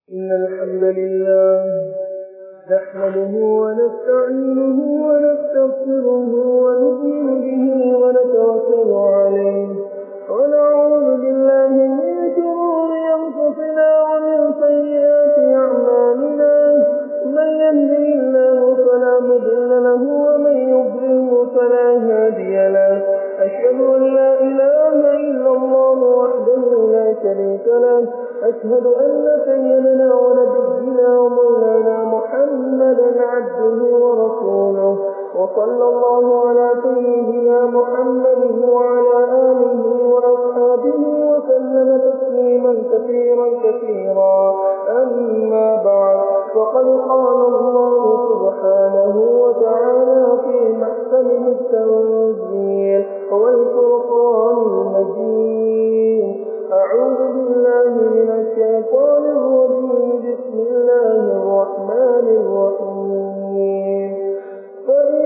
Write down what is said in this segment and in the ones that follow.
إن الحمد لله نحمده ونستعينه ونستغفره ونؤمن به ونتوكل عليه ونعوذ بالله من شرور أنفسنا ومن سيئات أعمالنا من يهده الله فلا مضل له ومن يضلله فلا هادي له أشهد أن لا إله إلا الله وحده لا شريك له أشهد أن سيدنا ونبينا ومولانا محمدا عبده ورسوله وصلى الله على سيدنا محمد وعلى آله وأصحابه وسلم تسليما كثيرا كثيرا أما بعد فقد قال الله سبحانه وتعالى في محكمه التنزيل والفرقان المجيد أعوذ بالله من الشيطان الرجيم بسم الله الرحمن الرحيم فإن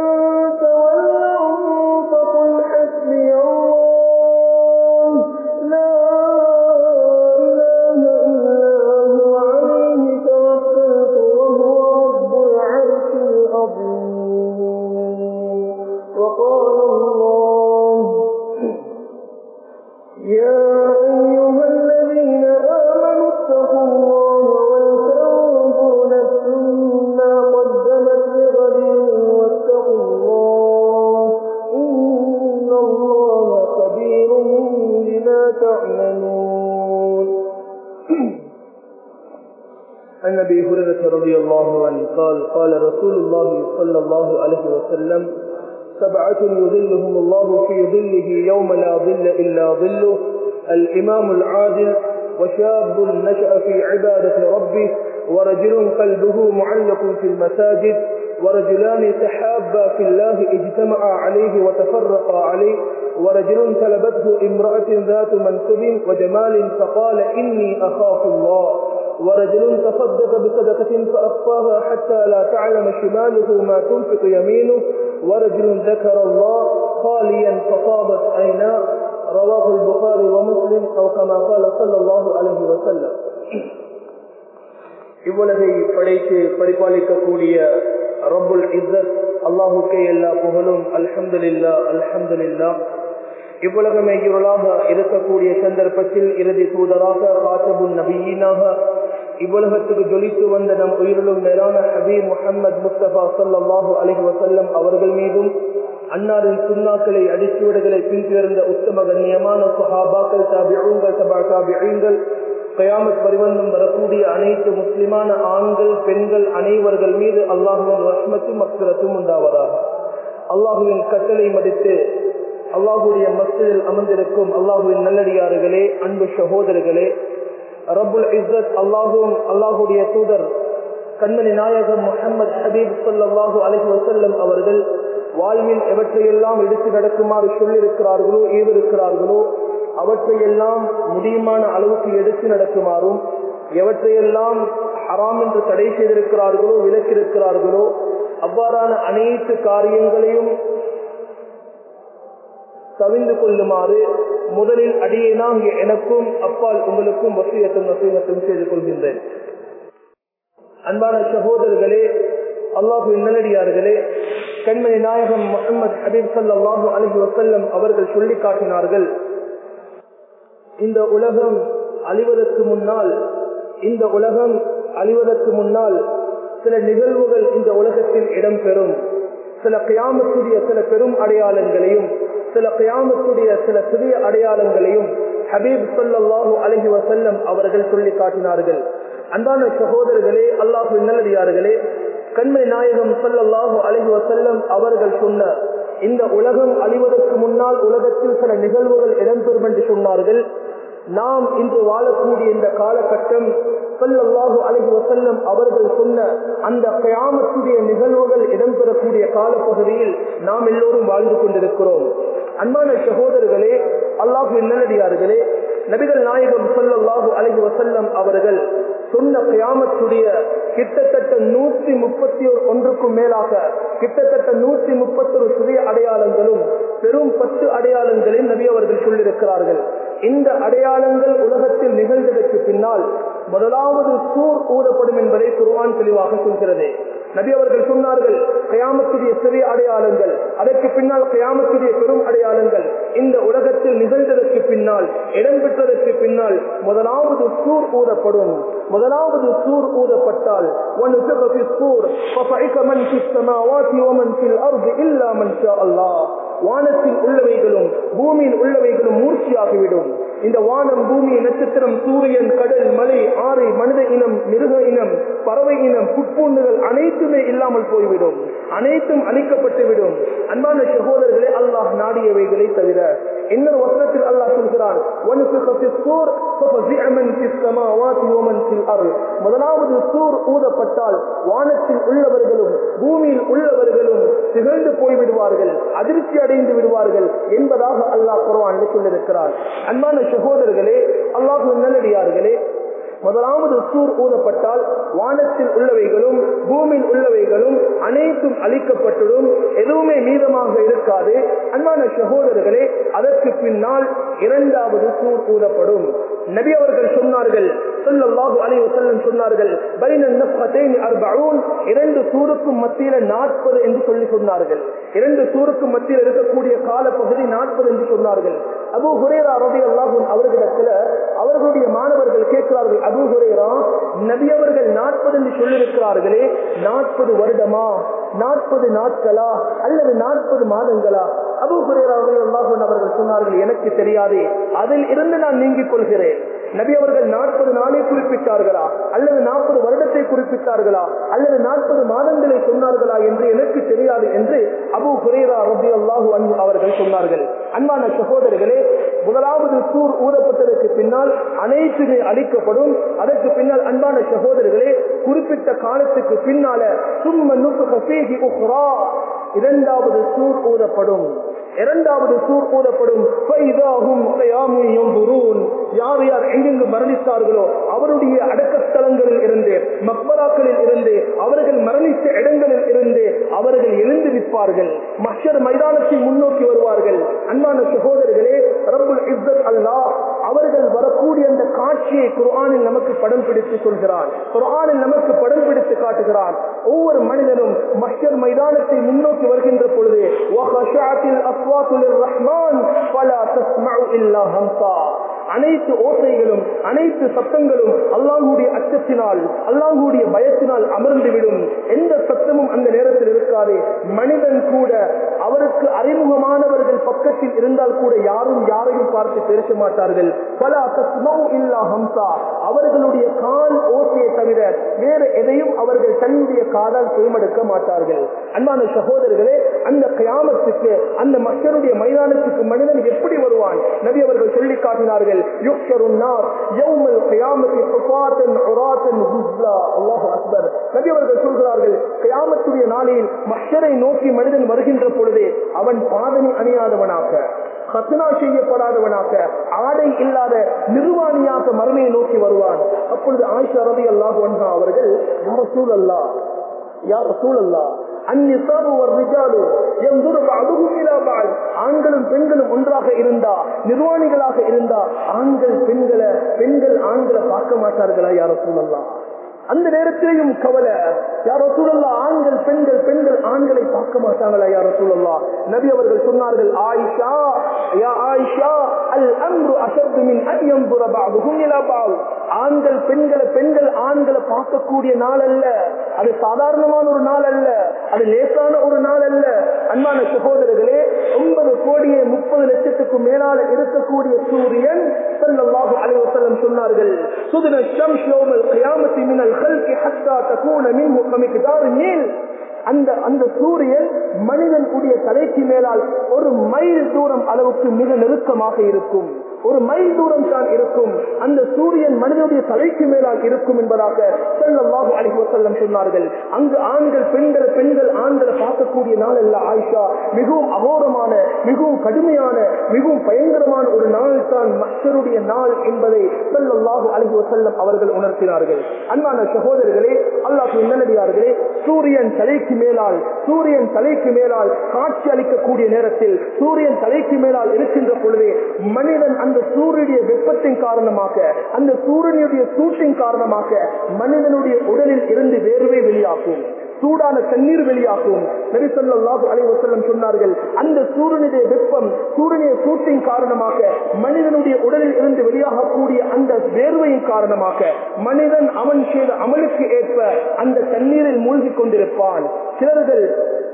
تولوا فقل حسبي الله لا إله إلا هو عليه توكلت وهو رب العرش العظيم وقال الله يا أيها الذين آمنوا اتقوا الله ولتنظر نفس ما قدمت لغد واتقوا الله إن الله خبير بما تعملون عن ابي هريره رضي الله عنه قال قال رسول الله صلى الله عليه وسلم سبعة يظلهم الله في ظله يوم لا ظل إلا ظله الإمام العادل وشاب نشأ في عبادة ربه ورجل قلبه معلق في المساجد ورجلان تحابا في الله اجتمعا عليه وتفرقا عليه ورجل طلبته امرأة ذات منصب وجمال فقال إني أخاف الله ورجل تصدق بصدقة فأخفاها حتى لا تعلم شماله ما تنفق يمينه ورجل ذكر الله خاليا فصابت عيناه رواه البخاري ومسلم أو كما قال صلى الله عليه وسلم இவ்வுலகை படைத்து பரிபாலிக்கக்கூடிய ரப்புல் இஸ்ஸத் அல்லாஹுக்கே எல்லா புகழும் அல்ஹம்துலில்லா அல்ஹம்துலில்லா இவ்வுலகமே இருளாக இருக்கக்கூடிய சந்தர்ப்பத்தில் இறுதி தூதராக காத்தபுல் நபியீனாக இவ்வுலகத்துக்கு ஜொலித்து வந்த நம் உயிரிலும் மேலான ஹபீப் முகமது முஸ்தபா சல்லாஹூ அலஹி வசல்லம் அவர்கள் மீதும் அன்னாரின் சுண்ணாக்களை அடிச்சுவடுகளை பின்தொடர்ந்த உத்தம கண்ணியமான சுஹாபாக்கள் தாபியூங்கள் சபா தாபியூங்கள் கயாமத் பரிவந்தம் வரக்கூடிய அனைத்து முஸ்லிமான ஆண்கள் பெண்கள் அனைவர்கள் மீது அல்லாஹுவின் ரஷ்மத்தும் மக்ரத்தும் உண்டாவதாக அல்லாஹுவின் கட்டளை மதித்து அல்லாஹுடைய மஸ்தில் அமர்ந்திருக்கும் அல்லாஹுவின் நல்லடியார்களே அன்பு சகோதரர்களே ரபுல் இஸ்ஸத் அல்லாஹும் அல்லாஹுடைய தூதர் கண்மணி நாயகம் முகமது ஹபீப் சொல்லாஹு அலஹி வசல்லம் அவர்கள் வாழ்வில் எவற்றையெல்லாம் எடுத்து நடக்குமாறு சொல்லியிருக்கிறார்களோ ஏவிருக்கிறார்களோ அவற்றையெல்லாம் முடியுமான அளவுக்கு எடுத்து நடக்குமாறும் எவற்றையெல்லாம் ஹராம் என்று தடை செய்திருக்கிறார்களோ விலக்கிருக்கிறார்களோ அவ்வாறான அனைத்து காரியங்களையும் தவிந்து கொள்ளுமாறு முதலில் அடியேனாங்க எனக்கும் அப்பால் உங்களுக்கும் வசியத்தும் வசியத்தும் செய்து கொள்கின்றேன் அன்பான சகோதரர்களே அல்லாஹு நல்லடியார்களே கண்மணி நாயகம் முகமது ஹபீப் சல்லாஹூ அலஹி வசல்லம் அவர்கள் சொல்லி காட்டினார்கள் இந்த உலகம் அழிவதற்கு முன்னால் இந்த உலகம் அழிவதற்கு முன்னால் சில நிகழ்வுகள் இந்த உலகத்தில் இடம்பெறும் சில கியாமத்துடைய சில பெரும் அடையாளங்களையும் சில கியாமத்துடைய சில சிறிய அடையாளங்களையும் ஹபீப் சல்லாஹூ அலஹி வசல்லம் அவர்கள் சொல்லி காட்டினார்கள் அன்பான சகோதரர்களே அல்லாஹு நல்லடியார்களே கண்மை நாயகம் சல்லாஹூ அலஹி வசல்லம் அவர்கள் சொன்ன இந்த உலகம் அழிவதற்கு முன்னால் உலகத்தில் சில நிகழ்வுகள் இடம்பெறும் என்று சொன்னார்கள் நாம் இன்று வாழக்கூடிய இந்த காலகட்டம் சொல்லல்லாஹு அலஹி வசல்லம் அவர்கள் சொன்ன அந்த கயாமத்துடைய நிகழ்வுகள் இடம்பெறக்கூடிய காலப்பகுதியில் நாம் எல்லோரும் வாழ்ந்து கொண்டிருக்கிறோம் அன்பான சகோதரர்களே அல்லாஹு நல்லடியார்களே நபிகள் நாயகம் சொல்லல்லாஹு அலஹி வசல்லம் அவர்கள் சொன்ன கியாமத்துடைய கிட்டத்தட்ட நூத்தி முப்பத்தி ஒன்றுக்கும் மேலாக கிட்டத்தட்ட நூத்தி முப்பத்தொரு சிறிய அடையாளங்களும் பெரும் பத்து அடையாளங்களையும் நபி அவர்கள் சொல்லியிருக்கிறார்கள் இந்த அடையாளங்கள் உலகத்தில் நிகழ்ந்ததற்கு பின்னால் முதலாவது சூர் ஊதப்படும் என்பதை குர்ஆன் தெளிவாக சொல்கிறது நபி அவர்கள் சொன்னார்கள் கயாமத்துடைய சிறிய அடையாளங்கள் அதற்கு பின்னால் கயாமத்துடைய பெரும் அடையாளங்கள் இந்த உலகத்தில் நிகழ்ந்ததற்கு பின்னால் இடம்பெற்றதற்கு பின்னால் முதலாவது சூர் ஊதப்படும் முதலாவது சூர் ஊதப்பட்டால் وَنُفِخَ فِي الصُّورِ فَصَعِقَ مَنْ فِي السَّمَاوَاتِ وَمَنْ فِي الْأَرْضِ إِلَّا مَنْ شَاءَ اللَّهُ வானத்தில் உள்ளவைகளும் பூமியில் உள்ளவைகளும் மூர்ச்சியாகிவிடும் இந்த வானம் பூமி நட்சத்திரம் சூரியன் கடல் மலை ஆறு மனித இனம் மிருக இனம் பறவை இனம் புட்பூண்டுகள் அனைத்துமே இல்லாமல் போய்விடும் அனைத்தும் அழிக்கப்பட்டுவிடும் அன்பான சகோதரர்களே அல்லாஹ் நாடியவைகளை தவிர இன்னொரு வசனத்தில் அல்லாஹ் சொல்கிறான் முதலாவது சூர் ஊதப்பட்டால் வானத்தில் உள்ளவர்களும் பூமியில் உள்ளவர்களும் திகழ்ந்து போய்விடுவார்கள் அதிர்ச்சி அடைந்து விடுவார்கள் என்பதாக அல்லாஹ் குர்ஆன் சொல்லியிருக்கிறார் அன்பான சகோதரர்களே அல்லாஹ் நல்லடியார்களே முதலாவது சூர் ஊதப்பட்டால் வானத்தில் உள்ளவைகளும் பூமியில் உள்ளவைகளும் அனைத்தும் அழிக்கப்பட்டுடும் எதுவுமே மீதமாக இருக்காது அன்பான சகோதரர்களே அதற்கு பின்னால் இரண்டாவது சூர் ஊதப்படும் நபி அவர்கள் சொன்னார்கள் சொல்லல்லாஹு அலைஹி வஸல்லம் சொன்னார்கள் பைன நஃபத்தைன் அர்பஊன் இரண்டு சூருக்கும் மத்தியில 40 என்று சொல்லி சொன்னார்கள் இரண்டு சூருக்கும் மத்தியில் இருக்கக்கூடிய கால பகுதி 40 என்று சொன்னார்கள் அபூ ஹுரைரா ரலியல்லாஹு அவர்களிடத்துல அவர்களுடைய மாணவர்கள் கேட்கிறார்கள் அபூ ஹுரைரா நபி அவர்கள் 40 என்று சொல்லியிருக்கிறார்களே 40 வருடமா 40 நாட்களா அல்லது 40 மாதங்களா அபூ ஹுரைரா ரலியல்லாஹு அவர்கள் சொன்னார்கள் எனக்கு தெரியாது அதில் இருந்து நான் நீங்கிக் கொள்கிறேன் நபி அவர்கள் நாற்பது நாளை குறிப்பிட்டார்களா அல்லது நாற்பது வருடத்தை குறிப்பிட்டார்களா அல்லது நாற்பது மாதங்களை சொன்னார்களா என்று எனக்கு தெரியாது என்று அபு ஹுரேரா ரபி அல்லாஹு அன்பு அவர்கள் சொன்னார்கள் அன்பான சகோதரர்களே முதலாவது சூர் ஊதப்பட்டதற்கு பின்னால் அனைத்துமே அளிக்கப்படும் அதற்கு பின்னால் அன்பான சகோதரர்களே குறிப்பிட்ட காலத்துக்கு பின்னால சும்ம நுக்கு இரண்டாவது சூர் ஊதப்படும் இரண்டாவது சூர் ஊதப்படும் யார் யார் எங்கெங்கு மரணித்தார்களோ அவருடைய அடக்கஸ்தலங்களில் இருந்து மக்பராக்களில் இருந்து அவர்கள் மரணித்த இடங்களில் இருந்து அவர்கள் எழுந்து நிற்பார்கள் மஷர் மைதானத்தை முன்னோக்கி வருவார்கள் அன்பான சகோதரர்களே ரப்புல் இஸ்ஸத் அல்லாஹ் அவர்கள் வரக்கூடிய அந்த காட்சியை குர்ஆனில் நமக்கு படம் பிடித்து சொல்கிறான் குர்ஆனில் நமக்கு படம் பிடித்து காட்டுகிறான் ஒவ்வொரு மனிதனும் மஷர் மைதானத்தை முன்னோக்கி வருகின்ற பொழுது ரஹ்மான் பலா தஸ்மஉ இல்லா ஹம்சா அனைத்து ஓசைகளும் அனைத்து சத்தங்களும் அல்லாஹுடைய அச்சத்தினால் அல்லாஹுடைய பயத்தினால் அமர்ந்துவிடும் எந்த சத்தமும் அந்த நேரத்தில் இருக்காது மனிதன் கூட அவருக்கு அறிமுகமானவர்கள் பக்கத்தில் இருந்தால் கூட யாரும் யாரையும் பார்த்து பேச மாட்டார்கள் பல தஸ்மௌ இல்லா ஹம்சா அவர்களுடைய கால் ஓசையை தவிர வேறு எதையும் அவர்கள் தன்னுடைய காதால் தேர்ந்தெடுக்க மாட்டார்கள் அன்பான சகோதரர்களே அந்த கயாமத்துக்கு அந்த மக்களுடைய மைதானத்துக்கு மனிதன் எப்படி வருவான் நபி அவர்கள் சொல்லி காட்டினார்கள் يحشر النار يوم القيامة حفاة عراة غزلا الله أكبر நபி அவர்கள் சொல்கிறார்கள் கயாமத்துடைய நாளில் மஷரை நோக்கி மனிதன் வருகின்ற பொழுதே அவன் பாதனை அணியாதவனாக கத்னா செய்யப்படாதவனாக ஆடை இல்லாத நிர்வாணியாக மறுமையை நோக்கி வருவான் அப்பொழுது ஆயிஷா ரவி அல்லாஹ் வன்ஹா அவர்கள் யார சூழல்லா யார சூழல்லா ஆண்களும் பெண்களும் ஒன்றாக இருந்தா நிர்வாணிகளாக இருந்தா ஆண்கள் பெண்களை பெண்கள் ஆண்களை பார்க்க மாட்டார்களா யார சூழல்லாம் அந்த நேரத்திலேயும் கவலை யாரோ சூழல்லா ஆண்கள் பெண்கள் பெண்கள் ஆண்களை பார்க்க மாட்டாங்களா யாரோ சூழல்லா நபி அவர்கள் சொன்னார்கள் ஆயிஷா யா ஆயிஷா அல் அன்பு அசத்துமின் அதியம்புற பாபுகும் இலாபாவு ஆண்கள் பெண்களை பெண்கள் ஆண்களை பார்க்கக்கூடிய நாள் அல்ல அது சாதாரணமான ஒரு நாள் அல்ல அது லேசான ஒரு நாள் அல்ல அன்பான சகோதரர்களே ஒன்பது கோடியே முப்பது லட்சத்துக்கும் மேலால இருக்கக்கூடிய சூரியன் சல்லல்லாஹு அலைஹி வஸல்லம் சொன்னார்கள் சுதுன ஷம்ஸ் யௌமல் கியாமத்தி மினல் الخلق حتى تكون منه كمقدار ميل அந்த அந்த சூரியன் மனிதன் உடைய தலைக்கு மேலால் ஒரு மைல் தூரம் அளவுக்கு மிக நெருக்கமாக இருக்கும் ஒரு மைல் தூரம் தான் இருக்கும் அந்த சூரியன் மனிதனுடைய தலைக்கு மேலால் இருக்கும் என்பதாக செல்லவாக அழைப்பு செல்லம் சொன்னார்கள் அங்கு ஆண்கள் பெண்கள் பெண்கள் ஆண்களை பார்க்கக்கூடிய நாள் அல்ல ஆயிஷா மிகவும் அகோரமான மிகவும் கடுமையான மிகவும் பயங்கரமான ஒரு நாள் தான் மற்றருடைய நாள் என்பதை செல்லவாக அழைப்பு செல்லம் அவர்கள் உணர்த்தினார்கள் அன்பான சகோதரர்களே அல்லாஹ் நல்லடியார்களே சூரியன் தலைக்கு மேலால் சூரியன் தலைக்கு மேலால் காட்சி அளிக்கக்கூடிய நேரத்தில் சூரியன் தலைக்கு மேலால் இருக்கின்ற பொழுதே மனிதன் அந்த அந்த சூரியனுடைய வெப்பத்தின் காரணமாக அந்த சூரியனுடைய சூட்டின் காரணமாக மனிதனுடைய உடலில் இருந்து வேர்வை வெளியாகும் சூடான தண்ணீர் வெளியாகும் நெரிசல்லாஹு அலைவசல்லம் சொன்னார்கள் அந்த சூரியனுடைய வெப்பம் சூரியனுடைய சூட்டின் காரணமாக மனிதனுடைய உடலில் இருந்து வெளியாகக்கூடிய அந்த வேர்வையின் காரணமாக மனிதன் அவன் செய்த அமலுக்கு ஏற்ப அந்த தண்ணீரில் மூழ்கி கொண்டிருப்பான் சிலர்கள்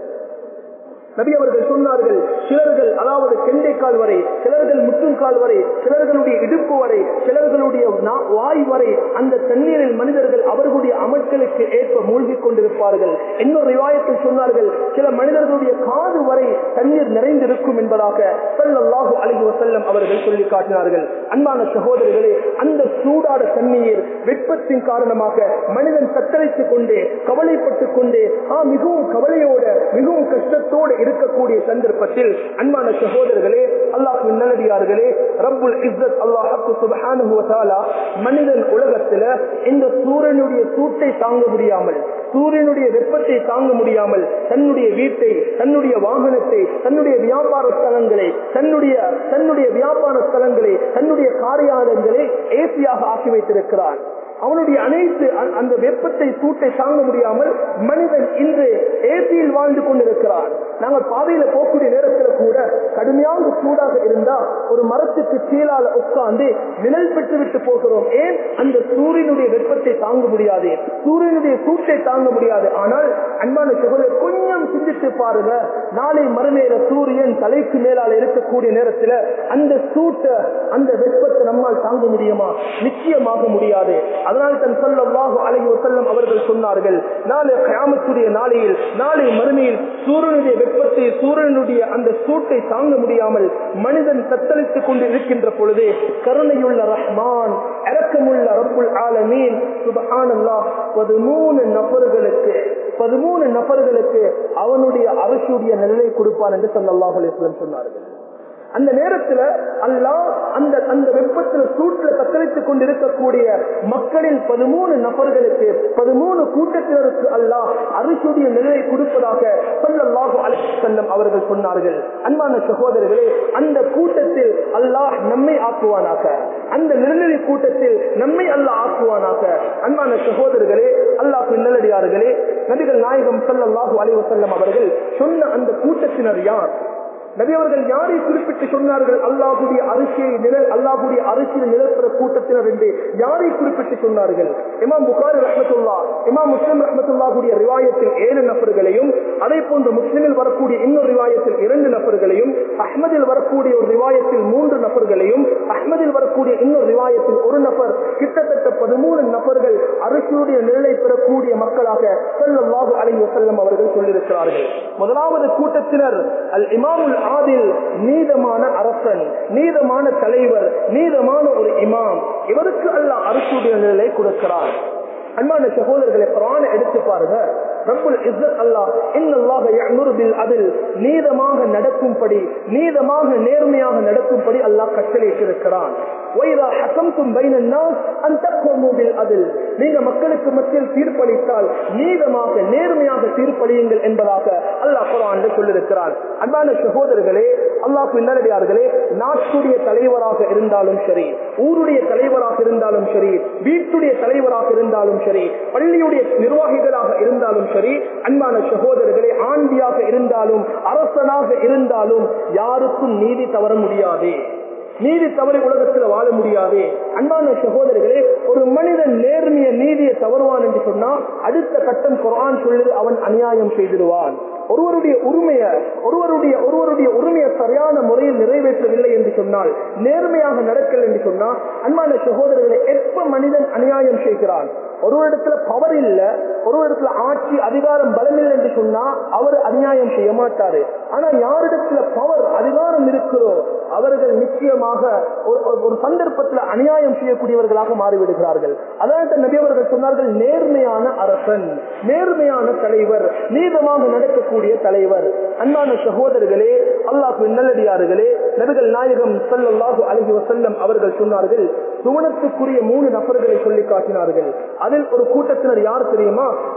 நபி அவர்கள் சொன்னார்கள் சிலர்கள் அதாவது கெண்டைக்கால் வரை சிலர்கள் முட்டுங்கால் வரை சிலர்களுடைய இடுப்பு வரை சிலர்களுடைய வாய் வரை அந்த தண்ணீரில் மனிதர்கள் அவர்களுடைய அமல்களுக்கு ஏற்ப மூழ்கி கொண்டிருப்பார்கள் இன்னொரு ரிவாயத்தில் சொன்னார்கள் சில மனிதர்களுடைய காது வரை தண்ணீர் நிறைந்திருக்கும் என்பதாக சல்லல்லாஹு அலைஹி வஸல்லம் அவர்கள் சொல்லி காட்டினார்கள் அன்பான சகோதரர்களே அந்த சூடான தண்ணீர் வெப்பத்தின் காரணமாக மனிதன் தத்தளித்துக் கொண்டே கவலைப்பட்டுக் கொண்டே ஆ மிகவும் கவலையோட மிகவும் கஷ்டத்தோடு இருக்கக்கூடிய சந்தர்ப்பத்தில் அன்பான சகோதரர்களே அல்லாஹ் நல்லடியார்களே ரப்புல் இஸ்ஸத் அல்லாஹு சுப்ஹானஹு வ தஆலா மனிதன் உலகத்துல இந்த சூரியனுடைய சூட்டை தாங்க முடியாமல் சூரியனுடைய வெப்பத்தை தாங்க முடியாமல் தன்னுடைய வீட்டை தன்னுடைய வாகனத்தை தன்னுடைய வியாபார ஸ்தலங்களை தன்னுடைய தன்னுடைய வியாபார ஸ்தலங்களை தன்னுடைய காரியாலயங்களை ஏசியாக ஆக்கி வைத்திருக்கிறான் அவனுடைய அனைத்து அந்த வெப்பத்தை சூட்டை தாங்க முடியாமல் மனிதன் இன்று ஏசியில் வாழ்ந்து கொண்டிருக்கிறான் நாங்கள் பாதையில போகக்கூடிய நேரத்தில் கூட கடுமையாக சூடாக இருந்தா ஒரு மரத்துக்கு கீழால உட்கார்ந்து நிழல் பெற்று விட்டு போகிறோம் ஏன் அந்த சூரியனுடைய வெப்பத்தை தாங்க முடியாது சூரியனுடைய சூட்டை தாங்க முடியாது ஆனால் அன்பான சகோதரர் கொஞ்சம் சிந்தித்து பாருங்க நாளை மறுநேர சூரியன் தலைக்கு மேலால இருக்கக்கூடிய நேரத்தில் அந்த சூட்டை அந்த வெப்பத்தை நம்மால் தாங்க முடியுமா நிச்சயமாக முடியாது அதனால் தன் சொல்லவாக அழகி செல்லம் அவர்கள் சொன்னார்கள் நாளை கிராமத்துடைய நாளையில் நாளை மறுமையில் சூரியனுடைய வெப்பத்தை சூரியனுடைய அந்த சூட்டை தாங்க முடியாமல் மனிதன் தத்தளித்துக் கொண்டு இருக்கின்ற பொழுது கருணையுள்ள ரஹ்மான் இறக்கமுள்ள ரப்புல் ஆலமீன் சுபஹானல்லாஹ் பதிமூணு நபர்களுக்கு பதிமூணு நபர்களுக்கு அவனுடைய அரசுடைய நிலையை கொடுப்பான் என்று சொல்லல்லாஹு அலிஸ்லம் சொன்னார்கள் அந்த நேரத்துல அல்லா அந்த அந்த வெப்பத்துல சூட்டில் தத்தளித்துக் கொண்டிருக்கக்கூடிய மக்களில் பதிமூணு நபர்களுக்கு பதிமூணு கூட்டத்தினருக்கு அல்லாஹ் அரிசுடைய நிலையை கொடுப்பதாக சொல்லல்லாஹு அலிசல்லம் அவர்கள் சொன்னார்கள் அன்பான சகோதரர்களே அந்த கூட்டத்தில் அல்லாஹ் நம்மை ஆக்குவானாக அந்த நிர்ணய கூட்டத்தில் நம்மை அல்லாஹ் ஆக்குவானாக அன்பான சகோதரர்களே அல்லாஹ் நல்லடியார்களே நபிகள் நாயகம் சொல்லல்லாஹு அலைவசல்லம் அவர்கள் சொன்ன அந்த கூட்டத்தினர் யார் நபி அவர்கள் யாரை குறிப்பிட்டு சொன்னார்கள் அல்லாஹுடைய அரிசியை நிழல் அல்லாஹுடைய அரிசியில் நிலப்பெற கூட்டத்தினர் என்று யாரை குறிப்பிட்டு சொன்னார்கள் இமாம் புகாரி ரஹமத்துல்லா இமாம் முஸ்லிம் ரஹமத்துல்லாஹுடைய ரிவாயத்தில் ஏழு நபர்களையும் அதே போன்று முஸ்லிமில் வரக்கூடிய இன்னொரு ரிவாயத்தில் இரண்டு நபர்களையும் அஹ்மதில் வரக்கூடிய ஒரு ரிவாயத்தில் மூன்று நபர்களையும் அஹ்மதில் வரக்கூடிய இன்னொரு ரிவாயத்தில் ஒரு நபர் கிட்டத்தட்ட பதிமூணு நபர்கள் அரிசியுடைய நிழலை பெறக்கூடிய மக்களாக செல்லல்லாஹு அலைஹி வஸல்லம் அவர்கள் சொல்லியிருக்கிறார்கள் முதலாவது கூட்டத்தினர் அல் இமாமுல் ஆதில் நீதமான அரசன் நீதமான தலைவர் நீதமான ஒரு இமாம் இவருக்கு அல்லாஹ் அரசுடைய நிலை கொடுக்கிறார் அன்பான சகோதரர்களை பிராண எடுத்து பாருங்க ரப்புல் இஸ்ஸத் அல்லாஹ் இன்னல்லாஹ யஅமுரு பில் அத்ல் நீதமாக நடக்கும்படி நீதமாக நேர்மையாக நடக்கும்படி அல்லாஹ் கட்டளையிட்டிருக்கிறான் وَإِذَا حَكَمْتُمْ بَيْنَ النَّاسِ أَن تَحْكُمُوا بِالْعَدْلِ நீங்க மக்களுக்கு மத்தியில் தீர்ப்பளித்தால் நீதமாக நேர்மையாக தீர்ப்பளியுங்கள் என்பதாக அல்லாஹ் குர்ஆனில் சொல்லியிருக்கிறான் அன்பான சகோதரர்களே அல்லாஹ் நல்லடியார்களே நாட்டுடைய தலைவராக இருந்தாலும் சரி ஊருடைய தலைவராக இருந்தாலும் சரி வீட்டுடைய தலைவராக இருந்தாலும் சரி பள்ளியுடைய நிர்வாகிகளாக இருந்தாலும் சரி அன்பான சகோதரர்களே ஆண்டியாக இருந்தாலும் அரசனாக இருந்தாலும் யாருக்கும் நீதி தவற முடியாது நீதி தவறி உலகத்தில் வாழ முடியாது அன்பான சகோதரர்களே ஒரு மனிதன் நேர்மைய நீதியை தவறுவான் என்று சொன்னா அடுத்த கட்டம் குரான் சொல்லுது அவன் அநியாயம் செய்திருவான் ஒருவருடைய உரிமைய ஒருவருடைய ஒருவருடைய உரிமையை சரியான முறையில் நிறைவேற்றவில்லை என்று சொன்னால் நேர்மையாக நடக்கல் என்று சொன்னா அன்பான சகோதரர்களை எப்ப மனிதன் அநியாயம் செய்கிறான் ஒரு இடத்துல பவர் இல்ல ஒரு இடத்துல ஆட்சி அதிகாரம் பலம் இல்லை என்று சொன்னா அவர் அநியாயம் செய்ய மாட்டாரு ஆனா யாரிடத்துல பவர் அதிகாரம் இருக்குதோ அவர்கள் நிச்சயமாக ஒரு சந்தர்ப்பத்தில் அநியாயம் செய்யக்கூடியவர்களாக மாறிவிடுகிறார்கள் அதாவது நபி அவர்கள் சொன்னார்கள் நேர்மையான அரசன் நேர்மையான தலைவர் நீதமாக நடக்கக்கூடிய தலைவர் அன்பான சகோதரர்களே அல்லாஹு நல்லடியார்களே நபிகள் நாயகம் சல்லாஹு அலஹி வசல்லம் அவர்கள் சொன்னார்கள் சுவனத்துக்குரிய மூணு நபர்களை சொல்லி காட்டினார்கள் அதில் ஒரு கூட்டத்தினர் யார் தெரியுமா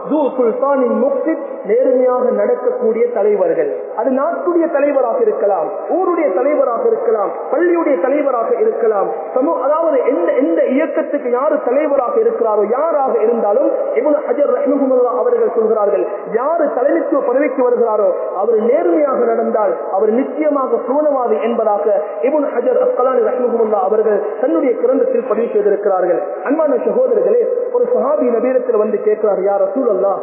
து சுல்தானின் முக்தித் நேர்மையாக நடக்கக்கூடிய தலைவர்கள் அது நாட்டுடைய தலைவராக இருக்கலாம் ஊருடைய தலைவராக இருக்கலாம் பள்ளியுடைய தலைவராக இருக்கலாம் சமூக அதாவது எந்த எந்த இயக்கத்துக்கு யாரு தலைவராக இருக்கிறாரோ யாராக இருந்தாலும் இவனு ஹஜர் ரஹ்மஹுல்லா அவர்கள் சொல்கிறார்கள் யாரு தலைமைத்துவ பதவிக்கு வருகிறாரோ அவர் நேர்மையாக நடந்தால் அவர் நிச்சயமாக சூனவாதி என்பதாக இவன் ஹஜர் அஸ்கலானி ரஹ்மஹுல்லா அவர்கள் தன்னுடைய கிரந்தத்தில் பதிவு செய்திருக்கிறார்கள் அன்பான சகோதரர்களே ஒரு சஹாபி நபீரத்தில் வந்து கேட்கிறார் யார் ரசூலல்லா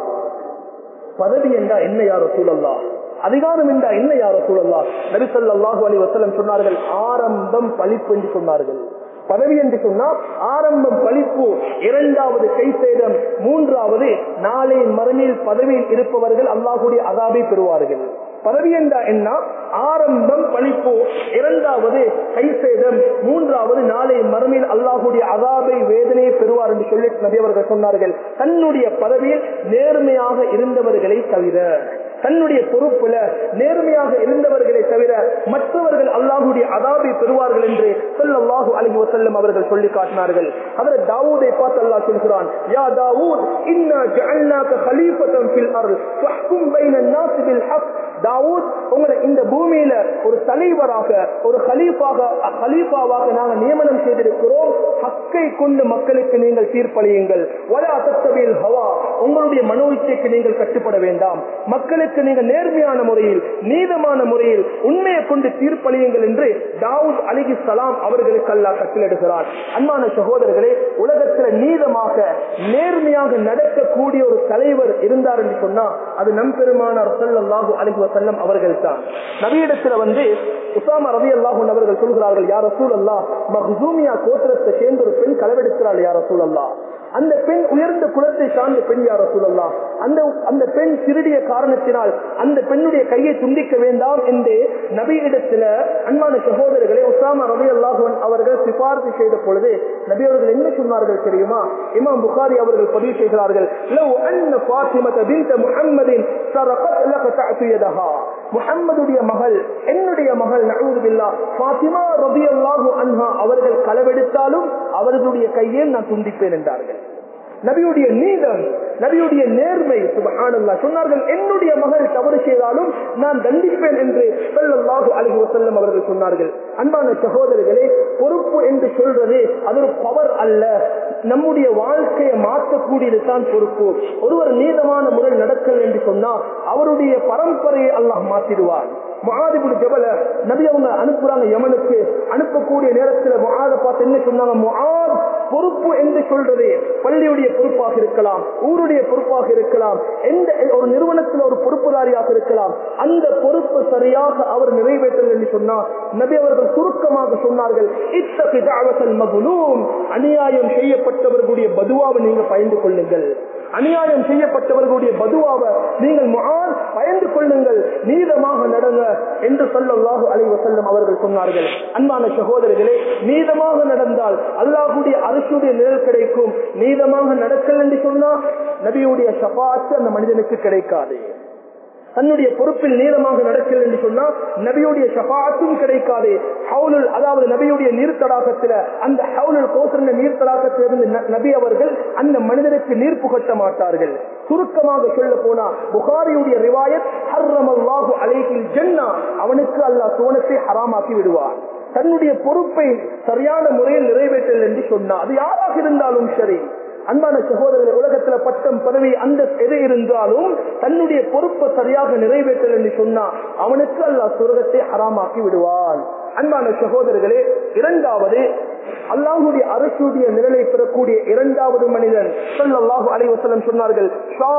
பதவி என்றா என்ன யார் ரசூலல்லா அதிகாரம் என்றா என்ன யார் ரசூலல்லா நபிசல்லாஹு அலி வசலம் சொன்னார்கள் ஆரம்பம் பழிப்பு என்று சொன்னார்கள் பதவி என்று சொன்னால் ஆரம்பம் பழிப்பு இரண்டாவது கைசேதம் மூன்றாவது நாளை மறுமையில் பதவியில் இருப்பவர்கள் அல்லாஹுடைய அகாபை பெறுவார்கள் பதவி என்றா என்ன ஆரம்பம் பழிப்பு இரண்டாவது கைசேதம் மூன்றாவது நாளை மறுமையில் அல்லாஹுடைய அகாபை வேதனையை பெறுவார் என்று சொல்லி நபி அவர்கள் சொன்னார்கள் தன்னுடைய பதவியில் நேர்மையாக இருந்தவர்களை தவிர தன்னுடைய பொறுப்புல நேர்மையாக இருந்தவர்களை தவிர மற்றவர்கள் அல்லாஹுடைய அதாபை பெறுவார்கள் என்று சொல்லல்லாஹு அலஹி வசல்லம் அவர்கள் சொல்லி காட்டினார்கள் அவர் தாவூதை பார்த்து அல்லாஹ் சொல்கிறான் யா தாவூத் இன்னா ஜஅல்னாக கலீஃபத்தன் ஃபில் அர்ல் ஃபஹ்கும் பைன الناس بالحق தாவூத் உங்களை இந்த பூமியில ஒரு தலைவராக ஒரு கலீஃபாக கலீஃபாவாக நாங்கள் நியமனம் செய்திருக்கிறோம் ஹக்கை கொண்டு மக்களுக்கு நீங்கள் தீர்ப்பளியுங்கள் வலா தத்தபில் ஹவா உங்களுடைய மனோ இச்சைக்கு நீங்கள் கட்டுப்பட வேண்டாம் மக்களுக்கு நீங்கள் நேர்மையான முறையில் நீதமான முறையில் உண்மையை கொண்டு தீர்ப்பளியுங்கள் என்று தாவூத் அலிகி சலாம் அவர்களுக்கு அல்லா கட்டளிடுகிறார் அன்பான சகோதரர்களே உலகத்தில் நீதமாக நேர்மையாக நடக்கக்கூடிய ஒரு தலைவர் இருந்தார் என்று சொன்னா அது நம் பெருமானார் சல்லாஹூ அலிஹி வசல்லம் அவர்கள் தான் நவீனத்துல வந்து உசாமா ரவி அல்லாஹூன் அவர்கள் சொல்கிறார்கள் யார் ரசூல் அல்லா மஹூமியா கோத்திரத்தை சேர்ந்த ஒரு பெண் களவெடுக்கிறாள் யார் ரசூல் அல்லா அந்த பெண் உயர்ந்த குலத்தை சார்ந்த பெண் யார் ரசூலல்லா அந்த அந்த பெண் திருடிய காரணத்தினால் அந்த பெண்ணுடைய கையை துண்டிக்க வேண்டாம் என்று நபியிடத்துல அன்பான சகோதரர்களை உசாமா ரவி அல்லாஹுவன் அவர்கள் சிபார்த்து செய்த பொழுது நபி அவர்கள் என்ன சொன்னார்கள் தெரியுமா இமாம் புகாரி அவர்கள் பதிவு செய்கிறார்கள் லவ் அன்ன ஃபாத்திமத பின்த முஹம்மதின் சரகத் லக தஅதியதஹா முஹம்மதுடைய மகள் என்னுடைய மகள் நஊது பில்லா ஃபாத்திமா ரலியல்லாஹு அன்ஹா அவர்கள் களவெடுத்தாலும் அவர்களுடைய கையை நான் துண்டிப்பேன் என்றார்கள் நபியுடைய நீதம் நபியுடைய நேர்மை சுபஹானல்லா சொன்னார்கள் என்னுடைய மகள் தவறு செய்தாலும் நான் தண்டிப்பேன் என்று சொல்லல்லாஹு அலஹி வசல்லம் அவர்கள் சொன்னார்கள் அன்பான சகோதரர்களே பொறுப்பு என்று சொல்றது அது ஒரு பவர் அல்ல நம்முடைய வாழ்க்கையை மாற்றக்கூடியது தான் பொறுப்பு ஒருவர் நீதமான முறை நடக்கல் என்று சொன்னால் அவருடைய பரம்பரையை அல்லாஹ் மாற்றிடுவார் முகாதிபுடி ஜபல நபி அவங்க அனுப்புறாங்க யமனுக்கு அனுப்பக்கூடிய நேரத்தில் முகாத பார்த்து என்ன சொன்னாங்க முகாத் பொறுப்பு என்று சொல்றது பள்ளியுடைய பொறுப்பாக இருக்கலாம் ஊருடைய பொறுப்பாக இருக்கலாம் எந்த ஒரு நிறுவனத்தில் ஒரு பொறுப்புதாரியாக இருக்கலாம் அந்த பொறுப்பு சரியாக அவர் நிறைவேற்றல் என்று சொன்னார் நபி அவர்கள் சுருக்கமாக சொன்னார்கள் இத்தகைய தாவசல் மகுலூம் அநியாயம் செய்யப்பட்டவர்களுடைய பதுவாவை நீங்க பயந்து கொள்ளுங்கள் அநியாயம் செய்யப்பட்டவர்களுடைய பதுவாவை நீங்கள் மகான் பயந்து கொள்ளுங்கள் நீதமாக நடங்க என்று சொல்லல்லாஹு அலைவ செல்லும் அவர்கள் சொன்னார்கள் அன்பான சகோதரர்களே நீதமாக நடந்தால் அல்லாஹுடைய அரசுடைய நிழல் கிடைக்கும் நீதமாக நடக்கல் என்று சொன்னா நபியுடைய சபாத்து அந்த மனிதனுக்கு கிடைக்காது தன்னுடைய பொறுப்பில் நீளமாக நடக்கல என்று சொன்னா நபியுடைய ஷபாத்தும் கிடைக்காது ஹவுலுல் அதாவது நபியுடைய நீர்த்தடாகத்துல அந்த ஹவுலுல் கோசரங்க நீர்த்தடாகத்திலிருந்து நபி அவர்கள் அந்த மனிதனுக்கு நீர் புகட்ட மாட்டார்கள் சுருக்கமாக சொல்ல போனா புகாரியுடைய ரிவாயத் ஹர்ரமல்லாஹு அலைஹில் ஜன்னா அவனுக்கு அல்லாஹ் சோனத்தை ஹராமாக்கி விடுவார் தன்னுடைய பொறுப்பை சரியான முறையில் நிறைவேற்றல் என்று சொன்னார் அது யாராக இருந்தாலும் சரி அன்பான சகோதரர்கள் உலகத்துல பட்டம் பதவி அந்த எது இருந்தாலும் தன்னுடைய பொறுப்பை சரியாக நிறைவேற்றல் என்று சொன்னா அவனுக்கு அல்லாஹ் சுரகத்தை ஹராமாக்கி விடுவான் அன்பான சகோதரர்களே இரண்டாவது அல்லாஹுடைய அரசுடைய நிழலை பெறக்கூடிய இரண்டாவது மனிதன் சொல்லல்லாஹு அலைவசலம் சொன்னார்கள்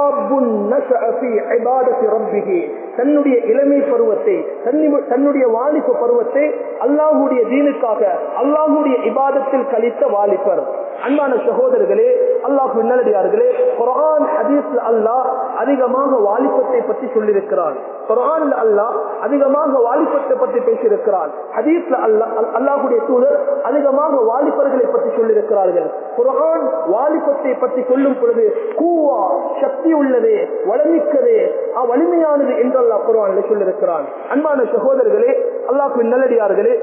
தன்னுடைய இளமை பருவத்தை தன்னுடைய வாலிப பருவத்தை அல்லாஹுடைய தீனுக்காக அல்லாஹுடைய இபாதத்தில் கழித்த வாலிபர் அன்பான சகோதரர்களே அல்லாஹு நல்லடியார்களே குரான் ஹதீஸ்ல அல்லாஹ் அதிகமாக வாலிபத்தை பற்றி சொல்லியிருக்கிறான் குரான்ல அல்லாஹ் அதிகமாக வாலிபத்தை பற்றி பேசியிருக்கிறான் ஹதீஸ்ல அல்லாஹ் அல்லாஹுடைய தூதர் அதிகமாக வாலிபர்களை பற்றி சொல்லியிருக்கிறார்கள் குரான் வாலிபத்தை பற்றி சொல்லும் பொழுது கூவா சக்தி உள்ளதே வளமிக்கதே வலிமையானது என்று அல்லாஹ் குரான்ல சொல்லியிருக்கிறான் அன்பான சகோதரர்களே அல்லாஹு நல்லடியார்களே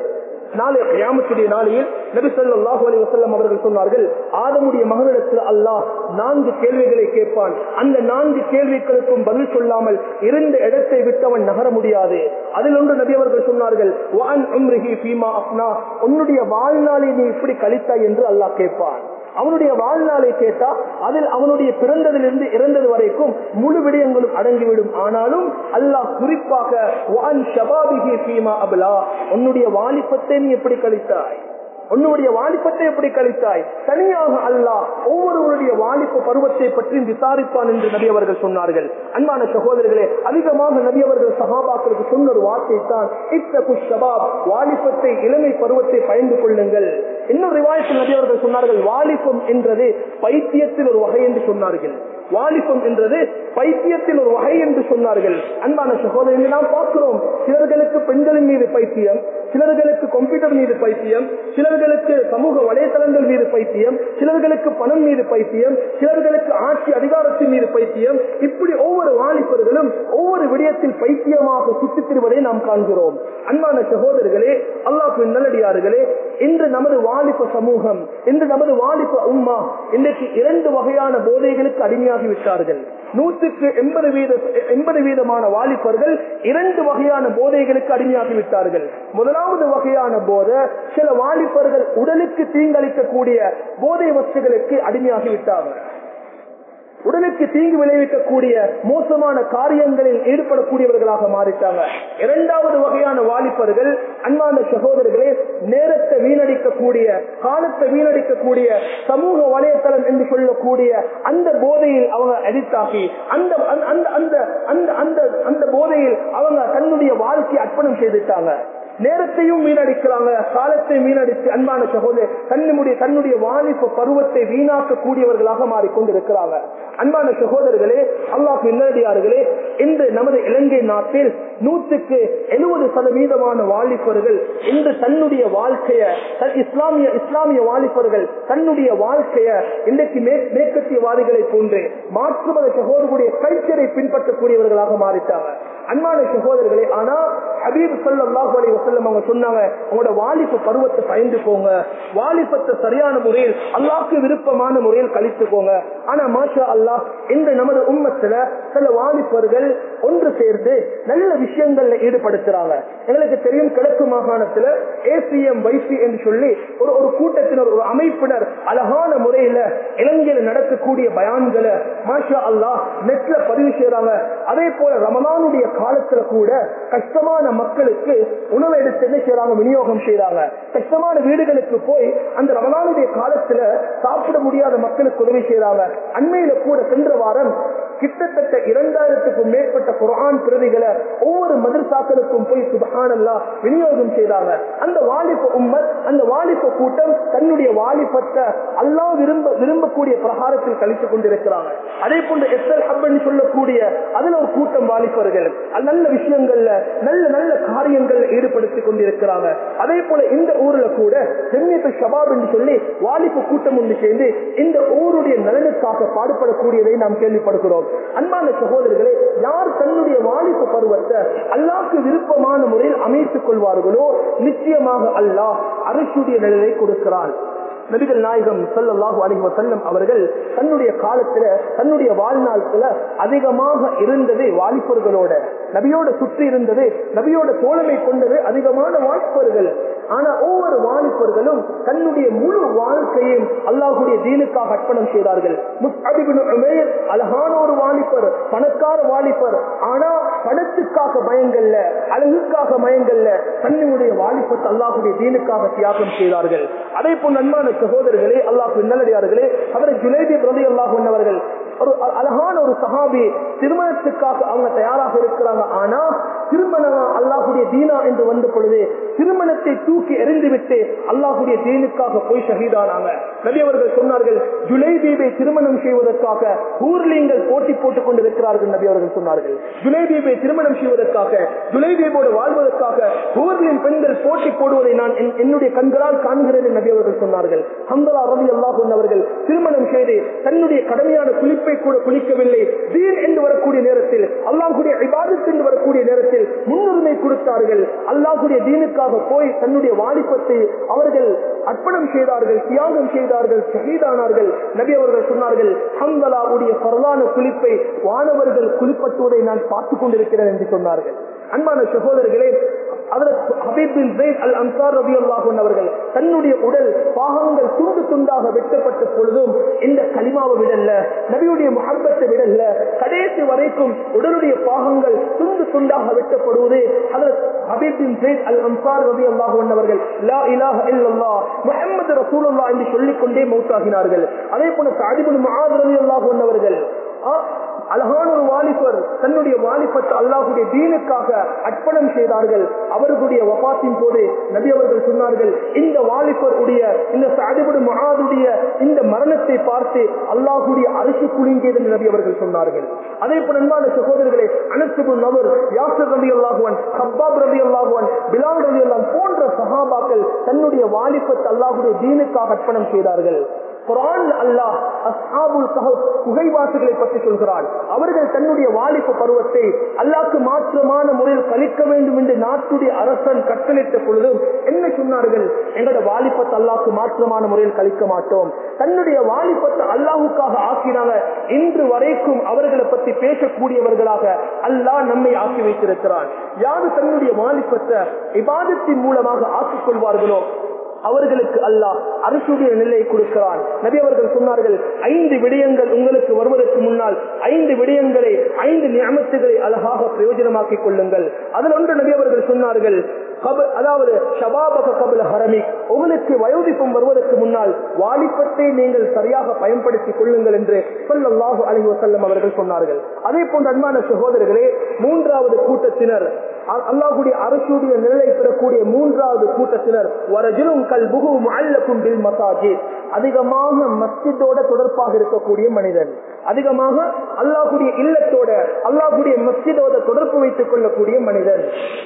நாளை கியாமத்துடைய நாளையில் நபி ஸல்லல்லாஹு அலைஹி வஸல்லம் அவர்கள் சொன்னார்கள் ஆதமுடைய மகனிடத்தில் அல்லாஹ் நான்கு கேள்விகளை கேட்பான் அந்த நான்கு கேள்விகளுக்கும் பதில் சொல்லாமல் இருந்த இடத்தை விட்டவன் நகர முடியாது அதில் ஒன்று நபி அவர்கள் சொன்னார்கள் வான் உம்ரிஹி ஃபீமா அஃப்னா உன்னுடைய வாழ்நாளை நீ இப்படி கழித்தாய் என்று அல்லாஹ் கேட்பான் அவனுடைய வாழ்நாளை கேட்டா அதில் அவனுடைய பிறந்ததிலிருந்து இறந்தது வரைக்கும் முழு விடயங்களும் அடங்கிவிடும் ஆனாலும் அல்லாஹ் குறிப்பாக வான் ஷபாபிஹி ஃபீமா அபலா உன்னுடைய வாலிபத்தை நீ எப்படி கழித்தாய் உன்னுடைய வாலிபத்தை எப்படி கழித்தாய் தனியாக அல்லாஹ் ஒவ்வொருவருடைய வாலிப பருவத்தை பற்றி விசாரிப்பான் என்று நபி அவர்கள் சொன்னார்கள் அன்பான சகோதரர்களே அதிகமாக நபி அவர்கள் சகாபாக்களுக்கு சொன்ன ஒரு வார்த்தை தான் இத்தகு ஷபாப் வாலிபத்தை இளமை பருவத்தை பயந்து கொள்ளுங்கள் இன்னொரு ரிவாயத்தில் நபி அவர்கள் சொன்னார்கள் வாலிபம் என்றது பைத்தியத்தில் ஒரு வகை என்று சொன்னார்கள் வாலிபம் என்றது பைத்தியத்தில் ஒரு வகை என்று சொன்னார்கள் அன்பான சகோதரர்கள் நாம் பார்க்கிறோம் சிலர்களுக்கு பெண்களின் மீது பைத்தியம் சிலர்களுக்கு கம்ப்யூட்டர் மீது பைத்தியம் சிலர்களுக்கு சமூக வலைதளங்கள் மீது பைத்தியம் சிலர்களுக்கு பணம் மீது பைத்தியம் சிலர்களுக்கு ஆட்சி அதிகாரத்தின் மீது பைத்தியம் இப்படி ஒவ்வொரு வாலிபர்களும் ஒவ்வொரு விடயத்தில் பைத்தியமாக சுற்றித் திரிவதை நாம் காண்கிறோம் அன்பான சகோதரர்களே அல்லாஹ் நல்லடியார்களே இன்று நமது வாலிப சமூகம் இன்று நமது வாலிப உம்மா இன்றைக்கு இரண்டு வகையான போதைகளுக்கு அடிமையாகி விட்டார்கள் நூற்றுக்கு எண்பது வீத எண்பது வீதமான வாலிபர்கள் இரண்டு வகையான போதைகளுக்கு அடிமையாகி விட்டார்கள் முதலாவது வகையான போதை சில வாலிபர்கள் உடலுக்கு தீங்களிக்கக்கூடிய போதை வஸ்துகளுக்கு அடிமையாகி விட்டார்கள் உடலுக்கு தீங்கு விளைவிக்கக்கூடிய மோசமான காரியங்களில் ஈடுபடக்கூடியவர்களாக மாறிட்டாங்க இரண்டாவது வகையான வாலிபர்கள் அன்பான சகோதரர்களே நேரத்தை வீணடிக்கக்கூடிய காலத்தை வீணடிக்கக்கூடிய சமூக வலைத்தளம் என்று சொல்லக்கூடிய அந்த போதையில் அவங்க அடித்தாக்கி அந்த அந்த அந்த அந்த அந்த அந்த போதையில் அவங்க தன்னுடைய வாழ்க்கையை அர்ப்பணம் செய்துட்டாங்க நேரத்தையும் வீணடிக்கிறாங்க காலத்தை வீணடித்து அன்பான சகோதரர் தன்னுடைய தன்னுடைய வாலிப பருவத்தை வீணாக்க கூடியவர்களாக மாறிக்கொண்டிருக்கிறாங்க அன்பான சகோதரர்களே அல்லாஹ் நேரடியார்களே இன்று நமது இலங்கை நாட்டில் நூற்றுக்கு எழுபது சதவீதமான வாலிபர்கள் இன்று தன்னுடைய வாழ்க்கைய தன் இஸ்லாமிய இஸ்லாமிய வாலிபர்கள் தன்னுடைய வாழ்க்கைய இன்றைக்கு மேற்கத்தியவாதிகளை போன்று மாற்றுமத சகோதரர்களுடைய கல்ச்சரை பின்பற்றக்கூடியவர்களாக மாறிட்டாங்க அன்பான சகோதரர்களே ஆனா ஹபீப் சல்லாஹூ அலி வசல்லம் அவங்க சொன்னாங்க உங்களோட வாலிப பருவத்தை பயந்து போங்க வாலிபத்தை சரியான முறையில் அல்லாஹ்க்கு விருப்பமான முறையில் கழித்துக்கோங்க ஆனா மாஷா அல்லாஹ் இந்த நமது உம்மத்துல சில வாலிபர்கள் ஒன்று சேர்ந்து நல்ல விஷயங்கள்ல ஈடுபடுத்துறாங்க எங்களுக்கு தெரியும் கிழக்கு மாகாணத்துல ஏசிஎம் வைசி என்று சொல்லி ஒரு ஒரு கூட்டத்தினர் ஒரு அமைப்பினர் அழகான முறையில இலங்கையில நடக்கக்கூடிய பயான்களை மாஷா அல்லாஹ் நெட்ல பதிவு செய்யறாங்க அதே போல ரமலானுடைய காலத்துல கூட கஷ்டமான மக்களுக்கு உணவு எடுத்து என்ன செய்யறாங்க விநியோகம் செய்யறாங்க கஷ்டமான வீடுகளுக்கு போய் அந்த ரமலானுடைய காலத்துல சாப்பிட முடியாத மக்களுக்கு உதவி செய்யறாங்க அண்மையில கூட சென்ற வாரம் கிட்டத்தட்ட இரண்டாயிரத்துக்கும் மேற்பட்ட குரான் பிரதிகளை ஒவ்வொரு மதரசாக்களுக்கும் போய் சுபஹானல்லா விநியோகம் செய்தாங்க அந்த வாலிப உம்மத் அந்த வாலிப கூட்டம் தன்னுடைய வாலிபத்தை அல்லா விரும்ப விரும்பக்கூடிய பிரகாரத்தில் கழித்துக் கொண்டிருக்கிறாங்க அதே போன்று எஸ் எல் ஹப்னு சொல்லக்கூடிய அதுல ஒரு கூட்டம் வாலிபர்கள் நல்ல விஷயங்கள்ல நல்ல நல்ல காரியங்கள்ல ஈடுபடுத்திக் கொண்டிருக்கிறாங்க அதே போல இந்த ஊர்ல கூட சென்னிப்பு ஷபாப் என்று சொல்லி வாலிப கூட்டம் ஒன்று சேர்ந்து இந்த ஊருடைய நலனுக்காக பாடுபடக்கூடியதை நாம் கேள்விப்படுகிறோம் அன்பான சகோதரர்களே யார் தன்னுடைய வாலிப பருவத்தை அல்லாஹ்க்கு விருப்பமான முறையில் அமைத்துக் கொள்வார்களோ நிச்சயமாக அல்லாஹ் அரசுடைய நிலையை கொடுக்கிறான் நபிகள் நாயகம் சொல்லல்லாஹு அலைஹி வஸல்லம் அவர்கள் தன்னுடைய காலத்துல தன்னுடைய வாழ்நாளத்துல அதிகமாக இருந்தது வாலிபர்களோட நபியோட சுற்றி இருந்தது நபியோட தோழமை கொண்டது அதிகமான வாலிபர்கள் ஆனா ஒவ்வொரு வாலிபர்களும் தன்னுடைய முழு வாழ்க்கையும் அல்லாஹுடைய தீனுக்காக அர்ப்பணம் செய்தார்கள் முஸ்அபிபின் உமைர் அழகான ஒரு வாலிபர் பணக்கார வாலிபர் ஆனா பணத்துக்காக பயங்கல்ல அழகுக்காக பயங்கல்ல தன்னுடைய வாலிபத்தை அல்லாஹுடைய தீனுக்காக தியாகம் செய்தார்கள் அதே போல் நன்மான சகோதரர்களே அல்லாஹ் நல்லடியார்களே அவர் ஜுலேபி பிரதி அல்லாஹ் அவர்கள் ஒரு அழகான ஒரு சஹாபி திருமணத்துக்காக அவங்க தயாராக இருக்கிறாங்க ஆனா திருமணம் அல்லாஹுடைய தீனா என்று வந்த பொழுது திருமணத்தை தூக்கி எறிந்து விட்டு அல்லாஹுடைய தீனுக்காக போய் ஷஹீதானாங்க நபி அவர்கள் சொன்னார்கள் ஜுலைதீபை திருமணம் செய்வதற்காக ஊர்லீங்கள் போட்டி போட்டுக் கொண்டிருக்கிறார்கள் நபி அவர்கள் சொன்னார்கள் ஜுலைதீபை திருமணம் செய்வதற்காக ஜுலைதீபோடு வாழ்வதற்காக ஊர்லின் பெண்கள் போட்டி போடுவதை நான் என்னுடைய கண்களால் காண்கிறேன் நபி அவர்கள் சொன்னார்கள் ஹந்தலா ரவி அல்லாஹ் அவர்கள் திருமணம் செய்து தன்னுடைய கடமையான குளிப்பை கூட குளிக்கவில்லை தீன் என்று வரக்கூடிய நேரத்தில் அல்லாஹுடைய இபாதத் என்று வரக்கூடிய நேரத்தில் முன்னுரிமை கொடுத்தார் செய்தார்கள் அல்லாஹுடைய தீனுக்காக போய் தன்னுடைய வாலிபத்தை அவர்கள் அர்ப்பணம் செய்தார்கள் தியாகம் செய்தார்கள் ஷஹீதானார்கள் நபி அவர்கள் சொன்னார்கள் ஹந்தலாவுடைய பரலான குளிப்பை வானவர்கள் குளிப்பட்டுவதை நான் பார்த்துக் கொண்டிருக்கிறேன் என்று சொன்னார்கள் அன்பான சகோதரர்களே அவர்கள் தன்னுடைய உடல் பாகங்கள் துண்டு துண்டாக வெட்டப்பட்ட பொழுதும் இந்த களிமாவை விடல்ல நபியுடைய முகப்பத்தை விடல்ல கடைசி வரைக்கும் உடலுடைய பாகங்கள் துண்டு துண்டாக வெட்டப்படுவது முகமது ரசூலுல்லா என்று சொல்லிக்கொண்டே மௌத்தாகினார்கள் அதே போல சாதிபுல் மகாத் ரவி அல்லாஹ் அவர்கள் அழகான ஒரு வாலிபர் தன்னுடைய வாலிபத்தை அல்லாஹுடைய தீனுக்காக அர்ப்பணம் செய்தார்கள் அவர்களுடைய வபாத்தின் போது நபி அவர்கள் சொன்னார்கள் இந்த வாலிபர் உடைய இந்த சாதிபடு மகாதுடைய இந்த மரணத்தை பார்த்து அல்லாஹுடைய அரிசி குலுங்கியது என்று நபி அவர்கள் சொன்னார்கள் அதே போல அன்பான சகோதரர்களே அனசுபு நபர் யாசர் ரவி அல்லாஹுவன் ஹப்பாப் ரவி அல்லாஹுவன் பிலால் ரவி அல்லாம் போன்ற சஹாபாக்கள் தன்னுடைய வாலிபத்தை அல்லாஹுடைய தீனுக்காக அர்ப்பணம் செய்தார்கள் குரான் அல்லாஹ் அஸ்ஹாபுல் கஹப் குகைவாசிகளை பற்றி சொல்கிறான் அவர்கள் தன்னுடைய வாலிப பருவத்தை அல்லாஹ்க்கு மாற்றமான முறையில் கழிக்க வேண்டும் என்று நாட்டுடைய அரசன் கட்டளிட்ட பொழுதும் என்ன சொன்னார்கள் எங்களோட வாலிபத்தை அல்லாஹ்க்கு மாற்றமான முறையில் கழிக்க மாட்டோம் தன்னுடைய வாலிபத்தை அல்லாஹுக்காக ஆக்கினாங்க இன்று வரைக்கும் அவர்களை பற்றி பேசக்கூடியவர்களாக அல்லாஹ் நம்மை ஆக்கி வைத்திருக்கிறான் யாரு தன்னுடைய வாலிபத்தை இபாதத்தின் மூலமாக ஆக்கிக் கொள்வார்களோ அவர்களுக்கு அல்லாஹ் அரசுடைய நிலையை கொடுக்கிறான் நபி அவர்கள் சொன்னார்கள் ஐந்து விடயங்கள் உங்களுக்கு வருவதற்கு முன்னால் ஐந்து விடயங்களை ஐந்து நியமத்துகளை அழகாக பிரயோஜனமாக்கிக் கொள்ளுங்கள் அதில் ஒன்று நபி அவர்கள் சொன்னார்கள் அதாவது ஷபாபக கபல ஹரமி உங்களுக்கு வயோதிப்பம் வருவதற்கு முன்னால் வாலிபத்தை நீங்கள் சரியாக பயன்படுத்திக் கொள்ளுங்கள் என்று சொல்லல்லாஹு அலஹி வசல்லம் அவர்கள் சொன்னார்கள் அதே போன்ற அன்பான சகோதரர்களே மூன்றாவது கூட்டத்தினர் அல்லாஹுடைய அரசுடைய நிலை பெறக்கூடிய மூன்றாவது கூட்டத்தினர் வரஜிலும் கல் புகு அல்லக்கும் பில் மசாஜித் அதிகமாக மஸ்ஜிதோட தொடர்பாக இருக்கக்கூடிய மனிதன் அதிகமாக அல்லாஹுடைய இல்லத்தோட அல்லாஹுடைய மஸ்ஜிதோட தொடர்பு வைத்துக் கொள்ளக்கூடிய மனிதன்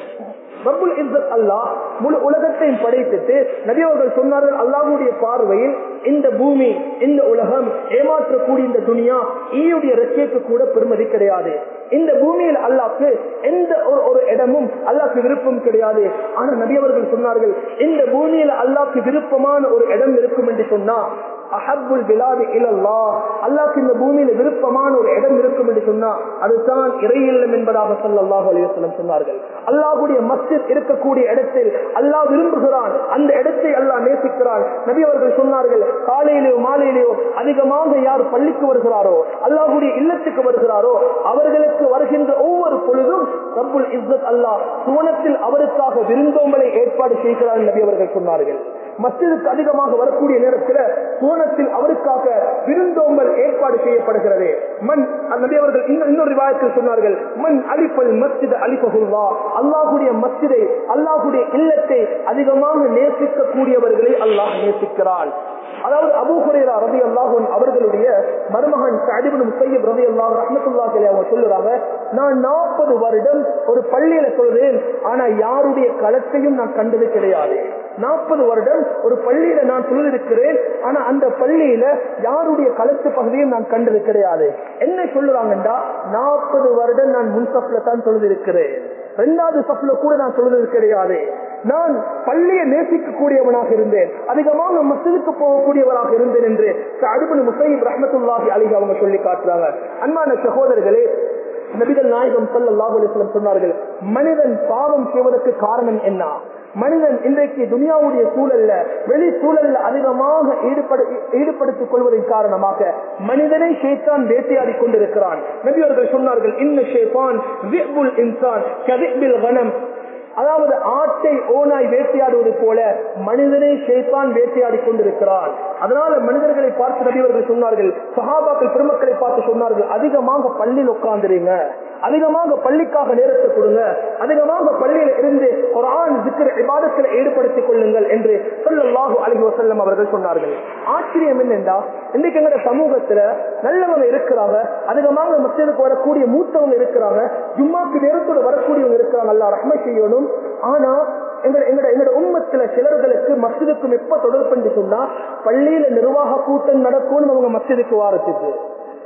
ரப்புல் இஸ்ஸத் அல்லாஹ் முழு உலகத்தையும் படைத்துட்டு நபி அவர்கள் சொன்னார்கள் அல்லாஹ்வுடைய பார்வையில் இந்த பூமி இந்த உலகம் ஏமாற்றக்கூடிய இந்த துனியா ஈயுடைய ரசியக்கு கூட பெருமதி கிடையாது இந்த பூமியில் அல்லாக்கு எந்த ஒரு ஒரு இடமும் அல்லாக்கு விருப்பம் கிடையாது ஆனா நபி அவர்கள் சொன்னார்கள் இந்த பூமியில் அல்லாக்கு விருப்பமான ஒரு இடம் இருக்கும் என்று சொன்னா அஹப்புல் விலாது இலல்லா அல்லாக்கு இந்த பூமியில விருப்பமான ஒரு இடம் இருக்கும் என்று சொன்னா அதுதான் இறையில்லம் என்பதாக சொல்லல்லாஹு அலையம் சொன்னார்கள் அல்லாஹுடைய மஸ்ஜித் இருக்கக்கூடிய இடத்தில் அல்லாஹ் விரும்புகிறான் அந்த இடத்தை அல்லாஹ் நேசிக்கிறான் நபி அவர்கள் சொன்னார்கள் காலையிலேயோ மாலையிலேயோ அதிகமாக யார் பள்ளிக்கு வருகிறாரோ அல்லாஹுடைய இல்லத்துக்கு வருகிறாரோ அவர்களுக்கு வருகின்ற ஒவ்வொரு பொழுதும் ரப்புல் இஸ்ஸத் அல்லாஹ் சுவனத்தில் அவருக்காக விருந்தோம்பலை ஏற்பாடு செய்கிறார் நபி அவர்கள் சொன்னார்கள் மஸ்ஜிதுக்கு அதிகமாக வரக்கூடிய நேரத்தில் சுவனத்தில் அவருக்காக விருந்தோம்பல் ஏற்பாடு செய்யப்படுகிறது மண் நபி அவர்கள் இன்னொரு விவாதத்தில் சொன்னார்கள் மண் அலிப்பல் மஸ்ஜித் அலிபகுல்லா அல்லாஹுடைய மஸ்ஜிதை அல்லாஹுடைய இல்லத்தை அதிகமாக நேசிக்கக்கூடியவர்களை அல்லாஹ் நேசிக்கிறான் அதாவது அபூஹுரேரா ரவி அல்லாஹன் அவர்களுடைய மருமகன் சாதிபன் முசையப் ரவி அல்லாஹ் ரஹமத்துல்லாஹி அவங்க சொல்லுறாங்க நான் நாற்பது வருடம் ஒரு பள்ளியில சொல்றேன் ஆனா யாருடைய களத்தையும் நான் கண்டது கிடையாது நாற்பது வருடம் ஒரு பள்ளியில நான் தொழிலிருக்கிறேன் ஆனா அந்த பள்ளியில யாருடைய களத்து பகுதியும் நான் கண்டது கிடையாது என்ன சொல்லுறாங்கண்டா நாற்பது வருடம் நான் முன்சப்ல தான் தொழுதிருக்கிறேன் ரெண்டாவது சப்ல கூட நான் சொல்வது கிடையாது நான் பள்ளியை நேசிக்கக்கூடியவனாக இருந்தேன் அதிகமாக மசிதுக்கு போகக்கூடியவராக இருந்தேன் என்று அடுபணி முசைப் ரஹமத்துல்லாஹி அலிக அவங்க சொல்லி காட்டுறாங்க அன்பான சகோதரர்களே நபிகள் நாயகம் சல்லாஹ் அலிஸ்லம் சொன்னார்கள் மனிதன் பாவம் செய்வதற்கு காரணம் என்ன மனிதன் இன்றைக்கு துனியாவுடைய சூழல்ல வெளி சூழல்ல அதிகமாக ஈடுபடு ஈடுபடுத்திக் கொள்வதன் காரணமாக மனிதனை ஷேத்தான் வேட்டையாடி கொண்டிருக்கிறான் நபி அவர்கள் சொன்னார்கள் இன்ன ஷேபான் இன்சான் கனம் அதாவது ஆட்டை ஓனாய் வேட்டையாடுவது போல மனிதனை ஷேத்தான் வேட்டையாடி கொண்டிருக்கிறான் அதனால மனிதர்களை பார்த்து நபிவர்கள் சொன்னார்கள் சஹாபாக்கள் பெருமக்களை பார்த்து சொன்னார்கள் அதிகமாக பள்ளியில் உட்கார்ந்துருங்க அதிகமாக பள்ளிக்காக நேரத்தை கொடுங்க அதிகமாக பள்ளியில இருந்து ஒரு ஆண் திக்கிற விவாதத்தில் ஈடுபடுத்திக் கொள்ளுங்கள் என்று சொல்லல்லாஹு அலஹி வசல்லம் அவர்கள் சொன்னார்கள் ஆச்சரியம் என்னென்றா இன்றைக்கு எங்க சமூகத்துல நல்லவங்க இருக்கிறாங்க அதிகமாக மக்களுக்கு வரக்கூடிய மூத்தவங்க இருக்கிறாங்க ஜும்மாக்கு நேரத்தோடு வரக்கூடியவங்க இருக்கிறாங்க அல்லா ரஹ்மை செய்யணும் ஆனா எங்கட எங்கட எங்கட உண்மத்துல சிலர்களுக்கு மசிதுக்கும் எப்ப தொடர்பு சொன்னா பள்ளியில நிர்வாக கூட்டம் நடக்கும்னு அவங்க மசிதுக்கு வாரத்துக்கு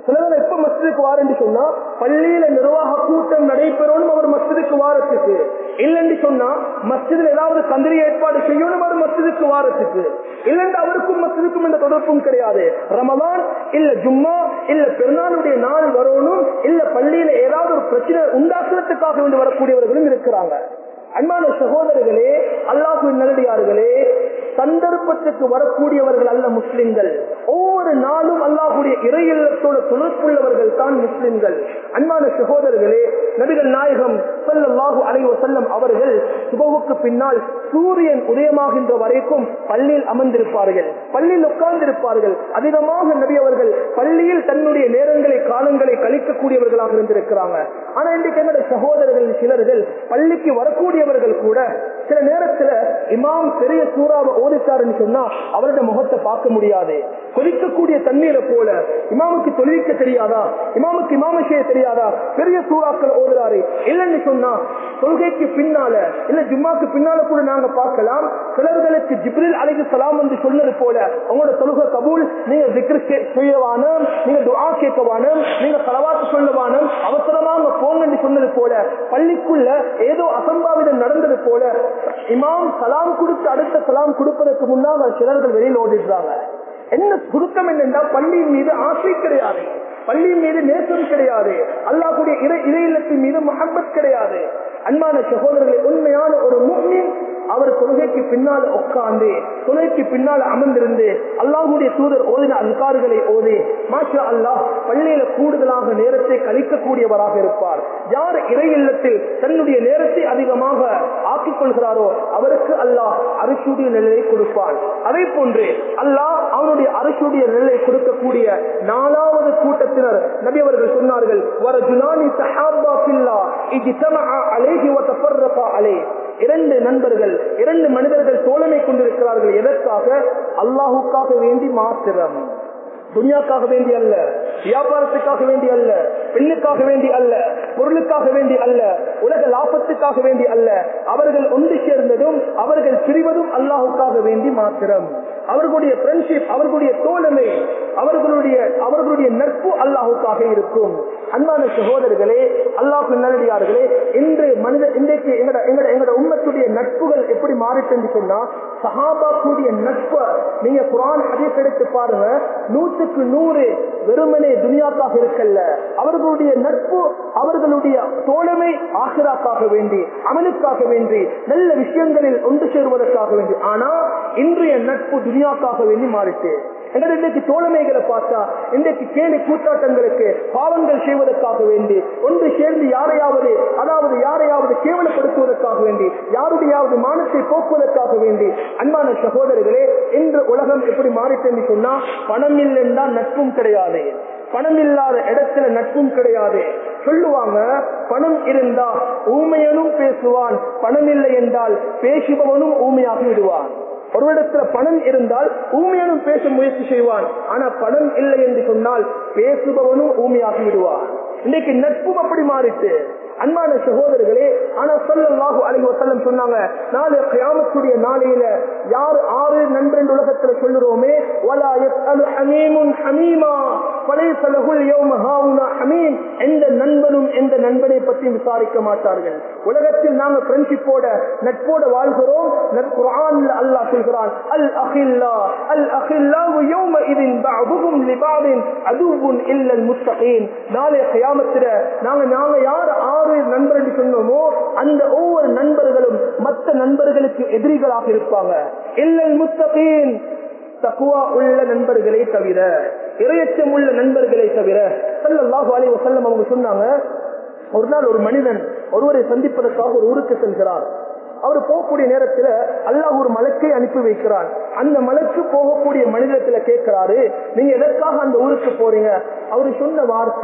சிலர் எப்ப மஸ்ஜிதுக்கு வாரன்னு சொன்னா பள்ளியில நிர்வாக கூட்டம் நடைபெறணும் அவர் மஸ்ஜிதுக்கு வாரத்துக்கு இல்லைன்னு சொன்னா மஸ்ஜிதில் ஏதாவது கந்திரி ஏற்பாடு செய்யணும் அவர் மஸ்ஜிதுக்கு வாரத்துக்கு இல்லைன்னு அவருக்கும் மஸ்ஜிதுக்கும் எந்த தொடர்பும் கிடையாது ரமதான் இல்ல ஜும்மா இல்ல பெருநாளுடைய நாள் வரணும் இல்ல பள்ளியில ஏதாவது ஒரு பிரச்சனை உண்டாக்குறதுக்காக வேண்டி வரக்கூடியவர்களும் இருக்கிறாங்க அன்பான சகோதரர்களே அல்லாஹு நல்லடியார்களே சந்தர்ப்பத்துக்கு வரக்கூடியவர்கள் அல்ல முஸ்லிம்கள் ஒவ்வொரு நாளும் அல்லாஹுடைய இறையில்லத்தோட தொடர்புள்ளவர்கள் தான் முஸ்லிம்கள் அன்பான சகோதரர்களே நபிகள் நாயகம் சல்லாஹு அலைவ செல்லம் அவர்கள் சுபவுக்கு பின்னால் சூரியன் உதயமாகின்ற வரைக்கும் பள்ளியில் அமர்ந்திருப்பார்கள் பள்ளியில் உட்கார்ந்திருப்பார்கள் அதிகமாக நபி அவர்கள் பள்ளியில் தன்னுடைய நேரங்களை காலங்களை கழிக்கக்கூடியவர்களாக இருந்திருக்கிறாங்க ஆனா இன்றைக்கு என்னுடைய சகோதரர்கள் சிலர்கள் பள்ளிக்கு வரக்கூடியவர்கள் கூட சில நேரத்துல இமாம் பெரிய சூறாவை ஓதித்தாருன்னு சொன்னா அவருடைய முகத்தை பார்க்க முடியாது கொதிக்கக்கூடிய தண்ணீரை போல இமாமுக்கு தொழிலிக்க தெரியாதா இமாமுக்கு இமாம செய்ய தெரியாதா பெரிய சூறாக்கள் ஓதுறாரு இல்லைன்னு சொன்னா தொழுகைக்கு பின்னால இல்ல ஜும்மாக்கு பின்னால கூட நாங்க பார்க்கலாம் சிலர்களுக்கு ஜிப்ரில் அலைக்கு சலாம் என்று சொன்னது போல உங்களோட தொழுகை கபூல் நீங்க திக்ரு செய்யவானம் நீங்க துஆ கேட்கவானம் நீங்க சலவாத்து சொல்லவானம் அவசரமாக போங்கன்னு சொன்னது போல பள்ளிக்குள்ள ஏதோ அசம்பாவிதம் நடந்தது போல இமாம் சலாம் கொடுத்து அடுத்த சலாம் கொடுப்பதற்கு முன்னாக சிலர்கள் வெளியில் ஓடிடுறாங்க என்ன சுருக்கம் என்னென்றால் பள்ளியின் மீது ஆசை கிடையாது பள்ளியின் மீது நேசம் கிடையாது அல்லாஹுடைய இறை இறையிலத்தின் மீது மஹப்பத் கிடையாது அன்பான சகோதரர்களை உண்மையான ஒரு முக்மின் அவர் தொழுகைக்கு பின்னால் உட்கார்ந்து தொழுகைக்கு பின்னால் அமர்ந்திருந்து அல்லாஹுடைய தூதர் ஓதின அல்காறுகளை ஓதி மாஷா அல்லாஹ் பள்ளியில கூடுதலாக நேரத்தை கழிக்கக்கூடியவராக இருப்பார் யார் இறை இல்லத்தில் தன்னுடைய நேரத்தை அதிகமாக ஆக்கிக் கொள்கிறாரோ அவருக்கு அல்லாஹ் அரிசுடைய நிலையை கொடுப்பார் அதே போன்று அல்லாஹ் அவனுடைய அரிசுடைய நிலையை கொடுக்கக்கூடிய நாலாவது கூட்டத்தினர் நபி அவர்கள் சொன்னார்கள் வர ஜுனானி சஹாபா பில்லா இஜ்தமஅ அலைஹி வ தஃபர்ரகா அலைஹி இரண்டு நண்பர்கள் இரண்டு மனிதர்கள் தோழமை கொண்டிருக்கிறார்கள் எதற்காக அல்லாஹுக்காக வேண்டி மாத்திரம் துன்யாக்காக வேண்டி அல்ல வியாபாரத்துக்காக வேண்டி அல்ல பெண்ணுக்காக வேண்டி அல்ல பொருளுக்காக வேண்டி அல்ல உலக லாபத்துக்காக வேண்டி அல்ல அவர்கள் ஒன்று சேர்ந்ததும் அவர்கள் பிரிவதும் அல்லாஹுக்காக வேண்டி மாத்திரம் அவர்களுடைய ஃப்ரெண்ட்ஷிப் அவர்களுடைய தோழமை அவர்களுடைய அவர்களுடைய நட்பு அல்லாஹுக்காக இருக்கும் அன்பான சகோதரர்களே அல்லாஹு நல்லடியார்களே இன்று மனித இன்றைக்கு எங்கட எங்கட எங்கட உண்மத்துடைய நட்புகள் எப்படி மாறிட்டு சொன்னா சஹாபாக்குடைய நட்பு நீங்க குரான் ஹதீஸ் எடுத்து பாருங்க நூற்றுக்கு நூறு வெறுமனே துனியாக்காக இருக்கல்ல அவர்களுடைய நட்பு அவர்களுடைய தோழமை ஆசிராக்காக வேண்டி அமலுக்காக வேண்டி நல்ல விஷயங்களில் ஒன்று சேருவதற்காக வேண்டி ஆனா இன்றைய நட்பு துனியாக்காக வேண்டி மாறிட்டு எங்கள் இன்றைக்கு தோழமைகளை பார்த்தா இன்றைக்கு கேலி கூட்டாட்டங்களுக்கு பாவங்கள் செய்வதற்காக வேண்டி ஒன்று சேர்ந்து யாரையாவது அதாவது யாரையாவது கேவலப்படுத்துவதற்காக வேண்டி யாருடையாவது மானத்தை போக்குவதற்காக வேண்டி அன்பான சகோதரர்களே இன்று உலகம் எப்படி மாறிட்டு சொன்னா பணம் இல்லைன்னா நட்பும் கிடையாது பணம் இல்லாத இடத்துல நட்பும் கிடையாது சொல்லுவாங்க பணம் இருந்தா ஊமையனும் பேசுவான் பணம் இல்லை என்றால் பேசுபவனும் ஊமையாகி விடுவான் ஒருவரிடத்துல பணம் இருந்தால் ஊமையனும் பேச முயற்சி செய்வான் ஆனா பணம் இல்லை என்று சொன்னால் பேசுபவனும் ஊமையாகி விடுவான் இன்னைக்கு நட்பும் அப்படி மாறிட்டு அன்பான சகோதரர்களே ஆனா சொல்லல்லாஹு அலைஹி வஸல்லம் சொன்னாங்க நாளை கியாமத்துடைய நாளையில யார் ஆறு நண்பன் உலகத்துல சொல்லுறோமே வலா யஸ்அலு ஹமீமுன் ஹமீமா ஃபலைஸ லஹுல் யௌம ஹாவுனா ஹமீம் எந்த நண்பனும் எந்த நண்பனை பற்றி விசாரிக்க மாட்டார்கள் உலகத்தில் நாங்க ஃப்ரெண்ட்ஷிப்போட நட்போட வாழ்கிறோம் குர்ஆன்ல அல்லாஹ் சொல்கிறான் அல் அஹில்லா அல் அஹில்லா யௌம இதின் பஅதுஹும் லிபஅதின் அதுவுன் இல்லல் முத்தகீன் நாளை கியாமத்தில நாங்க நாங்க யார் ஆறு நண்பர் என்று சொன்னோமோ அந்த ஒவ்வொரு நண்பர்களும் மற்ற நண்பர்களுக்கு எதிரிகளாக இருப்பாங்க இல்லல் முத்தகீன் தக்குவா உள்ள நண்பர்களை தவிர இரையச்சம் உள்ள நண்பர்களை தவிர சல்லல்லாஹு அலைஹி வஸல்லம் அவங்க சொன்னாங்க ஒரு நாள் ஒரு மனிதன் ஒருவரை சந்திப்பதற்காக ஒரு ஊருக்கு செல்கிறார் அவர் போகக்கூடிய நேரத்துல அல்லாஹ் ஒரு மலக்கை அனுப்பி வைக்கிறான் அந்த மலக்கு போகக்கூடிய மனிதத்துல கேட்கிறாரு நீங்க எதற்காக அந்த ஊருக்கு போறீங்க அவரு சொன்ன வார்த்தை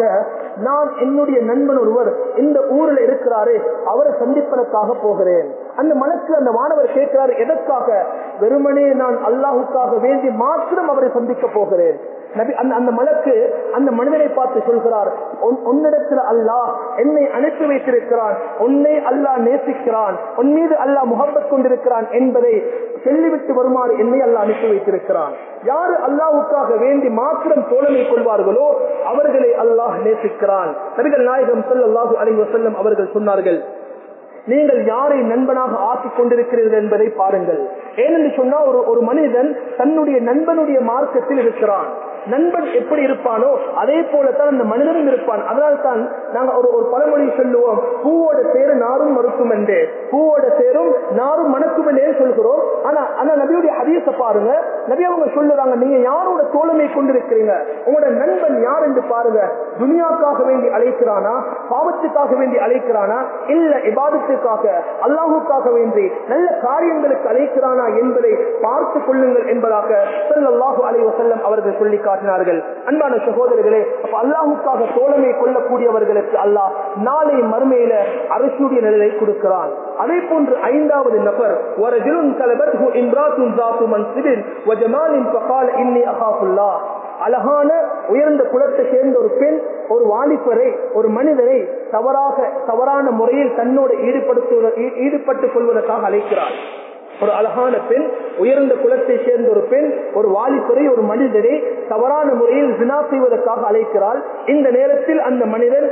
நான் என்னுடைய நண்பன் ஒருவர் இந்த ஊரில் இருக்கிறாரு அவரை சந்திப்பதற்காக போகிறேன் அந்த மனசு அந்த மாணவர் கேட்கிறார் எதற்காக வெறுமனே நான் அல்லாஹுக்காக வேண்டி மாத்திரம் அவரை சந்திக்க போகிறேன் நபி அந்த அந்த மலக்கு அந்த மனிதனை பார்த்து சொல்கிறார் உன்னிடத்தில் அல்லாஹ் என்னை அனுப்பி வைத்திருக்கிறான் உன்னை அல்லாஹ் நேசிக்கிறான் உன் மீது அல்லாஹ் முகப்பத் கொண்டிருக்கிறான் என்பதை சொல்லிவிட்டு வருமாறு என்னை அல்லாஹ் அனுப்பி வைத்திருக்கிறான் யாரு அல்லாவுக்காக வேண்டி மாத்திரம் தோழமை கொள்வார்களோ அவர்களை அல்லாஹ் நேசிக்கிறான் நபிகள் நாயகம் சொல்லல்லாஹு அலி வசல்லம் அவர்கள் சொன்னார்கள் நீங்கள் யாரை நண்பனாக ஆக்கிக் கொண்டிருக்கிறீர்கள் என்பதை பாருங்கள் ஏனென்று சொன்னா ஒரு ஒரு மனிதன் தன்னுடைய நண்பனுடைய மார்க்கத்தில் இருக்கிறான் நண்பன் எப்படி இருப்பானோ அதே போலத்தான் அந்த மனிதனும் இருப்பான் அதனால் தான் நாங்க ஒரு ஒரு பழமொழி சொல்லுவோம் பூவோட சேரு நாரும் மறுக்கும் என்றே பூவோட சேரும் நாரும் மணக்கும் என்றே சொல்கிறோம் ஆனா ஆனா நபியுடைய ஹதீஸ பாருங்க நபி அவங்க சொல்லுறாங்க நீங்க யாரோட தோழமை கொண்டிருக்கிறீங்க உங்களோட நண்பன் யார் என்று பாருங்க துனியாக்காக வேண்டி அழைக்கிறானா பாவத்துக்காக வேண்டி அழைக்கிறானா இல்ல இபாதத்துக்காக அல்லாஹுக்காக வேண்டி நல்ல காரியங்களுக்கு அழைக்கிறானா என்பதை பார்த்து கொள்ளுங்கள் என்பதாக ஸல்லல்லாஹு அலைஹி வஸல்லம் அவர்கள் சொல்லி காட்டினார்கள் அன்பான சகோதரர்களே அப்ப அல்லாஹுக்காக தோழமை கொள்ளக்கூடியவர்களுக்கு அல்லாஹ் நாளை மறுமையில அரசுடைய நிலையை கொடுக்கிறான் அதே போன்று ஐந்தாவது நபர் வரஜுலுன் கலபத்ஹு இம்ராத்துன் ذات منصب وجمال فقال اني اخاف الله அழகான உயர்ந்த குலத்தை சேர்ந்த ஒரு பெண் ஒரு வாலிபரை ஒரு மனிதரை தவறாக தவறான முறையில் தன்னோடு ஈடுபடுத்துவத ஈடுபட்டுக் கொள்வதற்காக அழைக்கிறார் ஒரு அழகான பெண் உயர்ந்த குலத்தை சேர்ந்த ஒரு பெண் ஒரு வாலிபரை ஒரு மனிதரை தவறான முறையில் வினா செய்வதற்காக அழைக்கிறாள் இந்த நேரத்தில் அந்த மனிதன்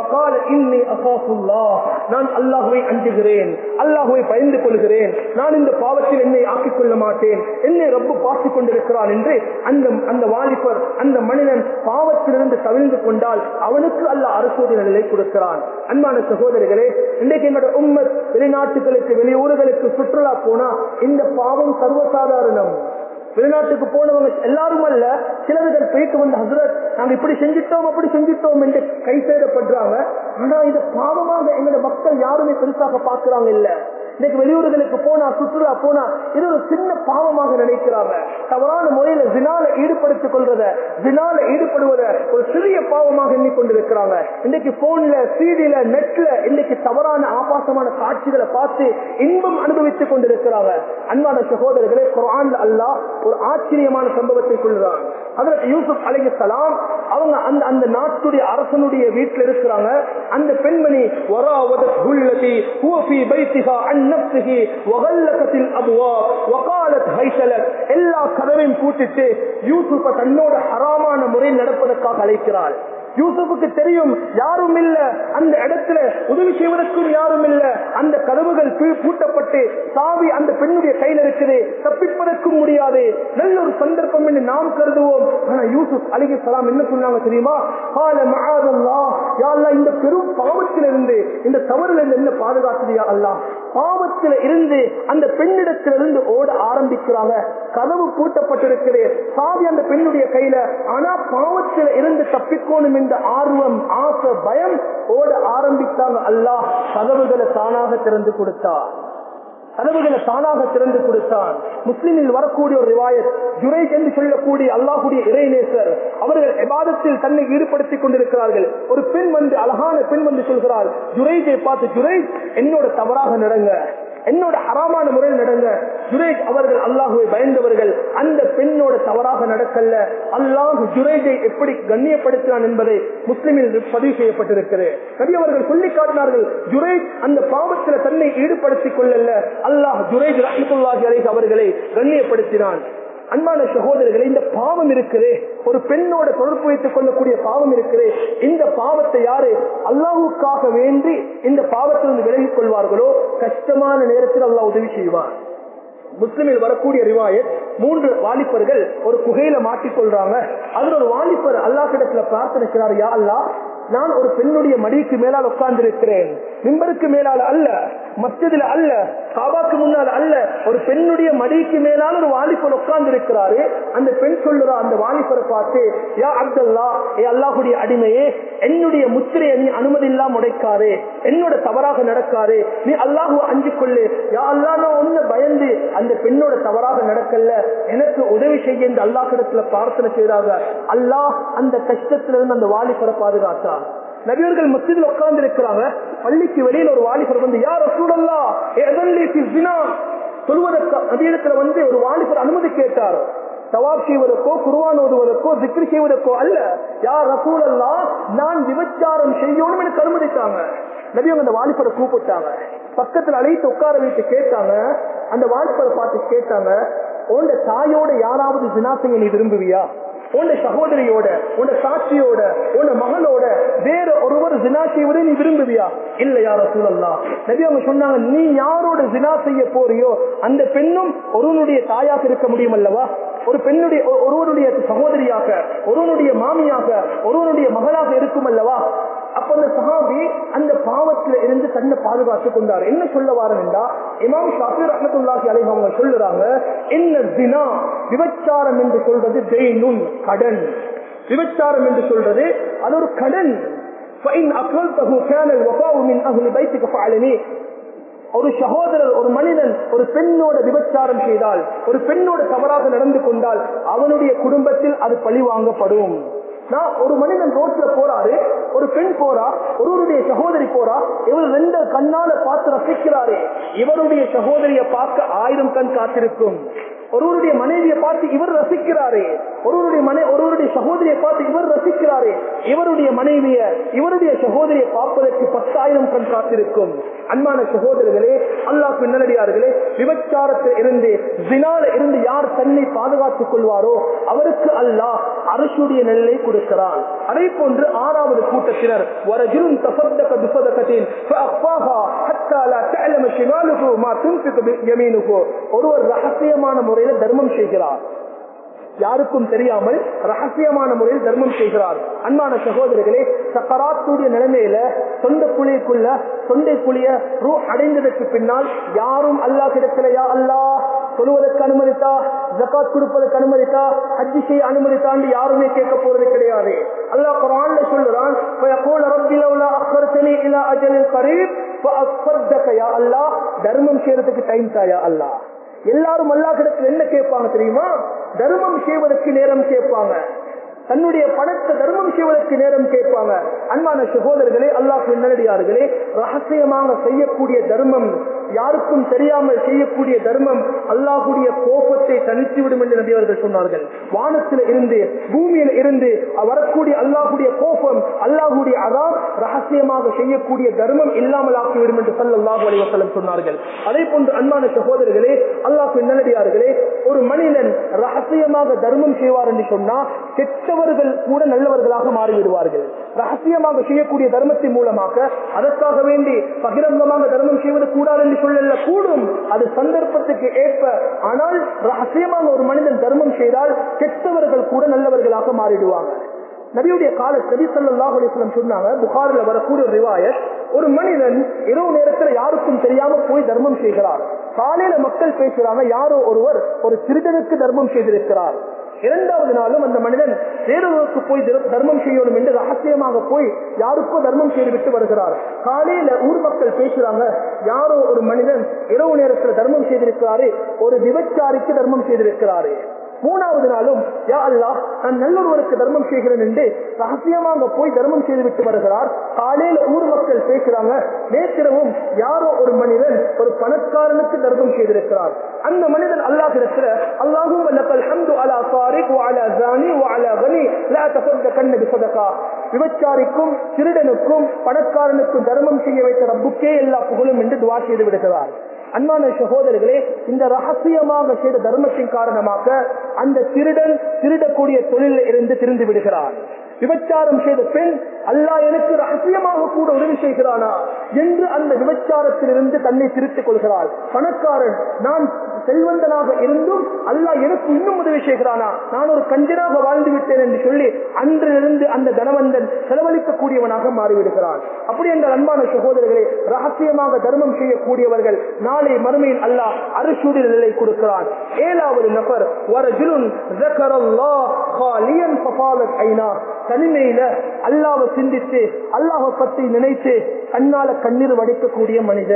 நான் அல்லாஹுவை அஞ்சுகிறேன் அல்லாஹுவை பயந்து கொள்கிறேன் நான் இந்த பாவத்தில் என்னை ஆக்கிக் கொள்ள மாட்டேன் என்னை ரப்பு பார்த்துக் கொண்டிருக்கிறான் என்று அந்த அந்த வாலிபர் அந்த மனிதன் பாவத்திலிருந்து தவிழ்ந்து கொண்டால் அவனுக்கு அல்ல அரசோதி நிலை கொடுக்கிறான் அன்பான சகோதரிகளே இன்றைக்கு என்னோட உண்மை வெளிநாட்டுகளுக்கு வெளியூர்களுக்கு சுற்றுலா போனா இந்த பாவம் சர்வசாதாரணம் வெளிநாட்டுக்கு போனவங்க எல்லாரும் அல்ல சிலர்கள் போயிட்டு வந்து ஹசரத் நாங்க இப்படி செஞ்சிட்டோம் அப்படி செஞ்சிட்டோம் என்று கை சேதப்படுறாங்க ஆனா இது பாவமாக எங்களோட மக்கள் யாருமே பெருசாக பாக்குறாங்க இல்ல இன்னைக்கு வெளியூர்களுக்கு போனா சுற்றுலா போனா இது ஒரு சின்ன பாவமாக நினைக்கிறாங்க தவறான முறையில வினால ஈடுபடுத்திக் கொள்றத வினால ஈடுபடுவத ஒரு சிறிய பாவமாக எண்ணிக்கொண்டிருக்கிறாங்க இன்னைக்கு போன்ல சீடியில நெட்ல இன்னைக்கு தவறான ஆபாசமான காட்சிகளை பார்த்து இன்பம் அனுபவித்துக் கொண்டிருக்கிறாங்க அன்பான சகோதரர்களே குரான் அல்லாஹ் ஒரு ஆச்சரியமான சம்பவத்தை சொல்றான் அதற்கு யூசுப் அலைஹிஸ்ஸலாம் அவங்க அந்த அந்த நாட்டுடைய அரசனுடைய வீட்டில் இருக்கிறாங்க அந்த பெண்மணி வராவதத் குல்லதி ஹுவ ஃபீ பைத்திஹா அன் நஃப்ஸிஹி வகல்லகத்தில் அப்வாப் வகாலத் ஹைசலத் எல்லா கதவையும் பூட்டிட்டு யூசுஃப தன்னோட ஹராமான முறையில் நடப்பதற்காக அழைக்கிறாள் யூசுஃபுக்கு தெரியும் யாரும் இல்ல அந்த இடத்துல உதவி செய்வதற்கும் யாரும் இல்ல அந்த கதவுகள் கீழ் பூட்டப்பட்டு சாவி அந்த பெண்ணுடைய கையில் இருக்குது தப்பிப்பதற்கும் முடியாது நல்ல ஒரு சந்தர்ப்பம் என்று நாம் கருதுவோம் ஆனா யூசுப் அலிகி சலாம் என்ன சொன்னாங்க தெரியுமா கால மகாதல்லா யாழ்லா இந்த பெரும் பாவத்தில் இருந்து இந்த தவறுல இருந்து என்ன பாதுகாத்துறியா அல்லா பாவத்தில் இருந்து அந்த பெண்ணிடத்திலிருந்து ஓட ஆரம்பிக்கிறாங்க கதவு பூட்டப்பட்டிருக்கிறது சாவி அந்த பெண்ணுடைய கையில ஆனா பாவத்தில் இருந்து தப்பிக்கணும் என்ற ஆர்வம் ஆசை பயம் ஓட ஆரம்பித்தாங்க அல்லாஹ் கதவுகளை தானாக திறந்து கொடுத்தா கதவுகளை தானாக திறந்து கொடுத்தான் முஸ்லிமில் வரக்கூடிய ஒரு ரிவாயத் ஜுரைஜ் என்று சொல்லக்கூடிய அல்லாஹுடைய இறைநேசர் அவர்கள் எபாதத்தில் தன்னை ஈடுபடுத்திக் கொண்டிருக்கிறார்கள் ஒரு பெண் வந்து அழகான பெண் வந்து சொல்கிறாள் ஜுரைஜை பார்த்து ஜுரைஜ் என்னோட தவறாக நடங்க என்னோட ஹராமான முறையில் நடங்க ஜுரேஜ் அவர்கள் அல்லாஹுவை பயந்தவர்கள் அந்த பெண்ணோட தவறாக நடக்கல்ல அல்லாஹ் ஜுரேஜை எப்படி கண்ணியப்படுத்தினான் என்பதை முஸ்லிமில் பதிவு செய்யப்பட்டிருக்கிறது கவி அவர்கள் சொல்லி காட்டினார்கள் ஜுரேஜ் அந்த பாவத்தில் தன்னை ஈடுபடுத்திக் கொள்ளல அல்லாஹ் ஜுரேஜ் ரஹமத்துல்லாஹி அலைஹி அவர்களை கண்ணியப்படுத்தினான் அன்பான சகோதரர்களே இந்த பாவம் இருக்குது ஒரு பெண்ணோட தொடர்பு வைத்துக் கொள்ளக்கூடிய பாவம் இருக்குது இந்த பாவத்தை யாரு அல்லாஹுக்காக வேண்டி இந்த பாவத்திலிருந்து விலகிக் கொள்வார்களோ கஷ்டமான நேரத்தில் அல்லாஹ் உதவி செய்வார் முஸ்லிமில் வரக்கூடிய ரிவாயத் மூன்று வாலிபர்கள் ஒரு குகையில மாட்டிக்கொள்றாங்க அதுல ஒரு வாலிபர் அல்லாஹ் கிடத்துல பிரார்த்தனைக்கிறார் யா அல்லா நான் ஒரு பெண்ணுடைய மடிக்கு மேலால் உட்கார்ந்து இருக்கிறேன் மிம்பருக்கு மேலால அல்ல மஸ்ஜிதில் அல்ல காபாக்கு முன்னால் அல்ல ஒரு பெண்ணுடைய மடிக்கு மேலால் ஒரு வாலிபர் உட்கார்ந்து இருக்கிறாரு அந்த பெண் சொல்லுறா அந்த வாலிபரை பார்த்து யா அப்துல்லா ஏ அல்லாஹுடைய அடிமையே என்னுடைய முத்திரையை நீ அனுமதி இல்லாம உடைக்காரு என்னோட தவறாக நடக்காரு நீ அல்லாஹு அஞ்சு கொள்ளு யா அல்லா நான் ஒண்ணு பயந்து அந்த பெண்ணோட தவறாக நடக்கல எனக்கு உதவி செய்ய இந்த அல்லாஹ் இடத்துல பிரார்த்தனை செய்தாங்க அல்லாஹ் அந்த கஷ்டத்திலிருந்து அந்த வாலிபரை பாதுகாத்தான் நபியர்கள் மசிதில் உட்கார்ந்து இருக்கிறாங்க பள்ளிக்கு வெளியில் ஒரு வாலிபர் வந்து யார் சூழல்லா சொல்வதற்கு நபியிடத்துல வந்து ஒரு வாலிபர் அனுமதி கேட்டார் தவாப் செய்வதற்கோ குருவான் ஓதுவதற்கோ திக்ரி செய்வதற்கோ அல்ல யார் ரசூல் அல்லா நான் விபச்சாரம் செய்யணும் எனக்கு அனுமதித்தாங்க நபி அவங்க அந்த வாலிபரை கூப்பிட்டாங்க பக்கத்துல அழைத்து உட்கார வைத்து கேட்டாங்க அந்த வாலிபரை பார்த்து கேட்டாங்க உண்ட தாயோட யாராவது தினாசையை நீ விரும்புவியா உன்ட சகோதரியோட உன்ட சாட்சியோட உன்ட மகளோட வேற ஒருவர் ஜினா செய்வதை நீ விரும்புவியா இல்ல யார சூழல்லாம் நபி அவங்க சொன்னாங்க நீ யாரோட ஜினா செய்ய போறியோ அந்த பெண்ணும் ஒருவனுடைய தாயாக இருக்க முடியும் அல்லவா ஒரு பெண்ணுடைய ஒருவருடைய சகோதரியாக ஒருவனுடைய மாமியாக ஒருவனுடைய மகளாக இருக்கும் அல்லவா அப்ப அந்த சஹாபி அந்த பாவத்துல இருந்து தன்னை பாதுகாத்துக் கொண்டார் என்ன சொல்ல வாரா இமாம் ஷாஃபி ரஹமத்துல்லாஹி அலைஹி அவங்க சொல்லுறாங்க என்ன தினா விபச்சாரம் என்று சொல்றது தெய்னுன் கடன் விபச்சாரம் என்று சொல்றது அது ஒரு கடன் فإن أقلته كان الوفاء من أهل بيتك فعلني ஒரு சகோதரர் ஒரு மனிதன் ஒரு பெண்ணோட விபச்சாரம் செய்தால் ஒரு பெண்ணோட தவறாக நடந்து கொண்டால் அவனுடைய குடும்பத்தில் அது பழி வாங்கப்படும் நான் ஒரு மனிதன் ரோட்ல போறாரு ஒரு பெண் போறா ஒருவருடைய சகோதரி போறா இவர் ரெண்டு கண்ணால பார்த்து ரசிக்கிறாரே இவருடைய சகோதரியை பார்க்க ஆயிரம் கண் காத்திருக்கும் ஒருவருடைய மனைவியை பார்த்து இவர் ரசிக்கிறாரே ஒருவருடைய மனை ஒருவருடைய சகோதரியை பார்த்து இவர் ரசிக்கிறாரே இவருடைய மனைவிய இவருடைய சகோதரியை பார்ப்பதற்கு பத்தாயிரம் கண் காத்திருக்கும் அன்பான சகோதரர்களே அல்லாஹ் நல்லடியார்களே விபச்சாரத்தில் இருந்து தினால இருந்து யார் தன்னை பாதுகாத்துக் கொள்வாரோ அவருக்கு அல்லாஹ் அரசுடைய நெல்லை கொடுக்கிறான் அதே போன்று ஆறாவது கூட்டத்தினர் வரஜிலும் தசத்தக துசதகத்தின் ஒருவர் ரகசியமான முறையில் தர்மம் செய்கிறார் யாருக்கும் தெரியாமல் ரகசியமான முறையில் தர்மம் செய்கிறார் அன்பான சகோதரர்களே சக்கராத்துடைய நிலைமையில சொந்த குழிக்குள்ள சொந்தை குழிய ரூ அடைந்ததற்கு பின்னால் யாரும் அல்லா கிடக்கலையா அல்லா சொல்வதற்கு அனுமதித்தா ஜக்காத் கொடுப்பதற்கு அனுமதித்தா ஹஜ்ஜி செய்ய அனுமதித்தாண்டு யாருமே கேட்க போறது கிடையாது அல்லாஹ் குரான்ல சொல்லுறான் தர்மம் செய்யறதுக்கு டைம் தாயா அல்லா எல்லாரும் அல்லா கிடத்துல என்ன கேட்பாங்க தெரியுமா தர்மம் செய்வதற்கு நேரம் கேட்பாங்க தன்னுடைய பணத்தை தர்மம் செய்வதற்கு நேரம் கேட்பாங்க அன்பான சகோதரர்களே அல்லாஹ் நல்லடியார்களே ரகசியமாக செய்யக்கூடிய தர்மம் யாருக்கும் தெரியாமல் செய்யக்கூடிய தர்மம் அல்லாஹுடைய கோபத்தை தனித்து விடும் என்று நபி அவர்கள் சொன்னார்கள் வானத்தில் இருந்து பூமியில் இருந்து வரக்கூடிய அல்லாஹுடைய கோபம் அல்லாஹுடைய அதான் ரகசியமாக செய்யக்கூடிய தர்மம் இல்லாமல் ஆக்கிவிடும் என்று சொல்ல அல்லாஹு அலைவசலம் சொன்னார்கள் அதே போன்று அன்பான சகோதரர்களே அல்லாஹு நல்லடியார்களே ஒரு மனிதன் ரகசியமாக தர்மம் செய்வார் என்று சொன்னா கெட்டவர்கள் கூட நல்லவர்களாக மாறிவிடுவார்கள் ரகசியமாக செய்யக்கூடிய தர்மத்தின் மூலமாக அதற்காக வேண்டி பகிரங்கமாக தர்மம் செய்வது கூடாது என்று சொல்லல கூடும் அது சந்தர்ப்பத்துக்கு ஏற்ப ஆனால் ரகசியமாக ஒரு மனிதன் தர்மம் செய்தால் கெட்டவர்கள் கூட நல்லவர்களாக மாறிடுவாங்க நபியுடைய கால கதி சல்லாஹ் அலிஸ்லம் சொன்னாங்க புகாரில் வரக்கூடிய ஒரு ரிவாயத் ஒரு மனிதன் இரவு நேரத்துல யாருக்கும் தெரியாம போய் தர்மம் செய்கிறார் காலையில மக்கள் பேசுறாங்க யாரோ ஒருவர் ஒரு திருடனுக்கு தர்மம் செய்திருக்கிறார் இரண்டாவது நாளும் அந்த மனிதன் வேறொருவருக்கு போய் தர்மம் செய்யணும் என்று ரகசியமாக போய் யாருக்கோ தர்மம் செய்து விட்டு வருகிறார் காலையில ஊர் மக்கள் பேசுறாங்க யாரோ ஒரு மனிதன் இரவு நேரத்தில் தர்மம் செய்திருக்கிறாரு ஒரு விபச்சாரிக்கு தர்மம் செய்திருக்கிறாரு மூணாவது நாளும் யா அல்லா நான் நல்லொருவருக்கு தர்மம் செய்கிறேன் என்று ரகசியமாக போய் தர்மம் செய்து விட்டு வருகிறார் காலையில ஊர் மக்கள் பேசுறாங்க நேற்றிரவும் யாரோ ஒரு மனிதன் ஒரு பணக்காரனுக்கு தர்மம் செய்திருக்கிறார் அந்த மனிதன் அல்லாஹிடத்துல அல்லாஹும் வல்லக்கல் ஹம்து அலா சாரிக் அலா ஜானி அலா கனி லா தசத்த கண்ணபி சதகா விபச்சாரிக்கும் திருடனுக்கும் பணக்காரனுக்கும் தர்மம் செய்ய வைத்த ரப்புக்கே எல்லா புகழும் என்று துவா செய்து விடுகிறார் அன்பான சகோதரர்களே இந்த ரகசியமாக செய்த தர்மத்தின் காரணமாக அந்த திருடன் திருடக்கூடிய தொழிலில் இருந்து திருந்து விடுகிறார் விபச்சாரம் செய்த பெண் அல்லாஹ் எனக்கு ரகசியமாக கூட உதவி செய்கிறானா என்று அந்த விபச்சாரத்திலிருந்து தன்னை திருத்திக் கொள்கிறாள் பணக்காரன் நான் செல்வந்தனாக இருந்தும் அல்லாஹ் எனக்கு இன்னும் உதவி செய்கிறானா நான் ஒரு கஞ்சனாக வாழ்ந்து விட்டேன் என்று சொல்லி அன்றிலிருந்து அந்த தனவந்தன் செலவழிக்கக்கூடியவனாக மாறிவிடுகிறான் அப்படி என்ற அன்பான சகோதரர்களே ரகசியமாக தர்மம் செய்யக்கூடியவர்கள் நாளை மறுமையில் அல்லாஹ் அரசுடைய நிலை கொடுக்கிறான் ஏழாவது நபர் வரஜுலுன் தனிமையில அல்லாவை சிந்தித்து அல்லாஹை பற்றி நினைத்து கண்ணால கண்ணீர் வடிக்கக்கூடிய மனிதன்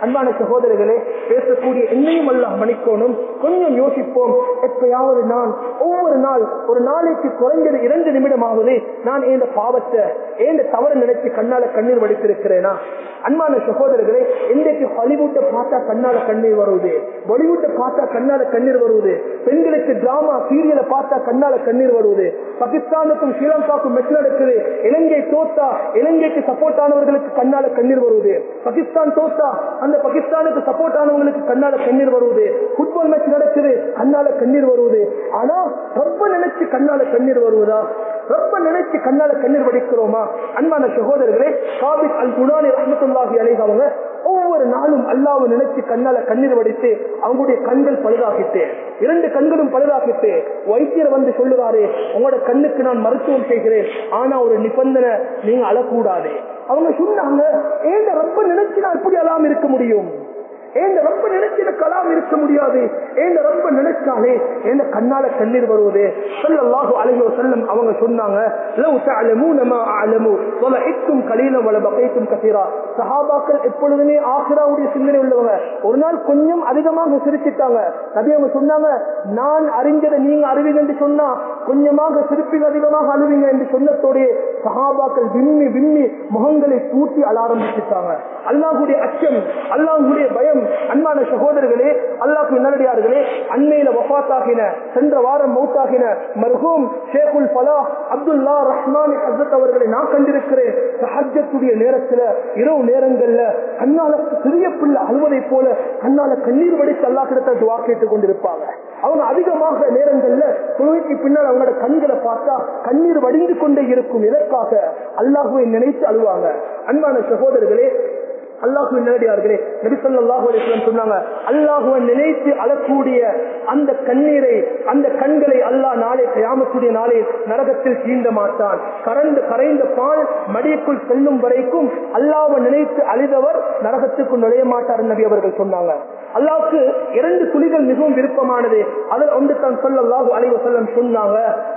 அன்பான சகோதரர்களே பேசக்கூடிய என்னையும் அல்லாஹ் மன்னிக்கோணும் கொஞ்சம் யோசிப்போம் எப்பயாவது நான் ஒவ்வொரு நாள் ஒரு நாளைக்கு குறைஞ்சது இரண்டு நிமிடமாவது நான் இந்த பாவத்தை ஏந்த தவறு நினைச்சு கண்ணால கண்ணீர் வடித்திருக்கிறேனா அன்பான சகோதரர்களே இன்றைக்கு ஹாலிவுட்டை பார்த்தா கண்ணால கண்ணீர் வருவது பாலிவுட்டை பார்த்தா கண்ணால கண்ணீர் வருவது பெண்களுக்கு டிராமா சீரியலை பார்த்தா கண்ணால கண்ணீர் வருவது பாகிஸ்தானுக்கும் ஸ்ரீலங்காவுக்கும் மெச் நடக்குது இலங்கை தோத்தா இலங்கைக்கு சப்போர்ட் ஆனவர்களுக்கு கண்ணால கண்ணீர் வருவது பாகிஸ்தான் தோத்தா அந்த பாகிஸ்தானுக்கு சப்போர்ட் ஆனவங்களுக்கு கண்ணால கண்ணீர் வருவது ஃபுட்பால் மேட்ச் நடக்குது கண்ணால கண்ணீர் வருவது ஆனா ரொம்ப நினைச்சு கண்ணால கண்ணீர் வருவதா ரொம்ப நினைச்சு கண்ணால கண்ணீர் வடிக்கிறோமா அன்பான சகோதரர்களே காபிக் அல் குணானி ரஹமத்துல்லாஹி அலைஹி அவங்க ஒவ்வொரு நாளும் அல்லாவை நினைச்சு கண்ணால கண்ணீர் வடித்து அவங்களுடைய கண்கள் பழுதாகிட்டு இரண்டு கண்களும் பழுதாகிட்டு வைத்தியர் வந்து சொல்லுவாரு உங்களோட கண்ணுக்கு நான் மருத்துவம் செய்கிறேன் ஆனா ஒரு நிபந்தனை நீங்க அழக்கூடாது அவங்க சொன்னாங்க ஏன் ரொம்ப நினைச்சு நான் எப்படி அழாம இருக்க முடியும் ஏன் ரொம்ப நினைச்சு கலாம் இருக்க முடியாது ஏன் ரொம்ப நினைச்சாலே என்ன கண்ணால கண்ணீர் வருவது சொல்லல்லாஹு அலைஹி வஸல்லம் அவங்க சொன்னாங்க லவ் தஅலமூன மா அஅலமு வலஇத்தும் கலீலம் வல பகைத்தும் கஸீரா சஹாபாக்கள் எப்பொழுதுமே ஆখিরাவுடைய சிந்தனை உள்ளவங்க ஒரு நாள் கொஞ்சம் அதிகமாக சிரிச்சிட்டாங்க நபி அவங்க சொன்னாங்க நான் அறிஞ்சதை நீங்க அறிவீங்க என்று சொன்னா கொஞ்சமாக சிரிப்பீங்க அதிகமாக அழுவீங்க என்று சொன்னதோடைய சஹாபாக்கள் விம்மி விம்மி முகங்களை பூட்டி அழ ஆரம்பிச்சுட்டாங்க அல்லாஹுடைய அச்சம் அல்லாஹுடைய பயம் அன்பான சகோதரர்களே அல்லாஹு நல்லடியார்களே அண்மையில வஃபாத்தாகின சென்ற வாரம் மௌத்தாகின மர்ஹூம் ஷேகுல் ஃபலா அப்துல்லா ரஹ்மான் ஹசரத் அவர்களை நான் கண்டிருக்கிறேன் சஹஜத்துடைய நேரத்துல இரவு நேரங்கள்ல கண்ணால சிறிய பிள்ளை அழுவதை போல கண்ணால கண்ணீர் வடித்து அல்லா கிட்ட துவா கேட்டுக் கொண்டிருப்பாங்க அவங்க அதிகமாக நேரங்கள்ல தொழுகைக்கு பின்னால் அவங்களோட கண்களை பார்த்தா கண்ணீர் வடிந்து கொண்டே இருக்கும் இதற்காக அல்லாஹுவை நினைத்து அழுவாங்க அன்பான சகோதரர்களே அல்லாஹு நேரடியார்களே நபிசல்லாஹு அலிஸ்லாம் சொன்னாங்க அல்லாஹுவை நினைத்து அழக்கூடிய அந்த கண்ணீரை அந்த கண்களை அல்லாஹ் நாளை கயாமக்கூடிய நாளே நரகத்தில் தீண்ட மாட்டான் கரண்டு கரைந்த பால் மடியக்குள் செல்லும் வரைக்கும் அல்லாஹ்வை நினைத்து அழிதவர் நரகத்துக்கு நுழைய மாட்டார் நபி அவர்கள் சொன்னாங்க அல்லாவுக்கு இரண்டு துளிகள் மிகவும் விருப்பமானது அதில் ஒன்று தான் சொல்லல்லாஹு அலைவ செல்லம் சொன்னாங்க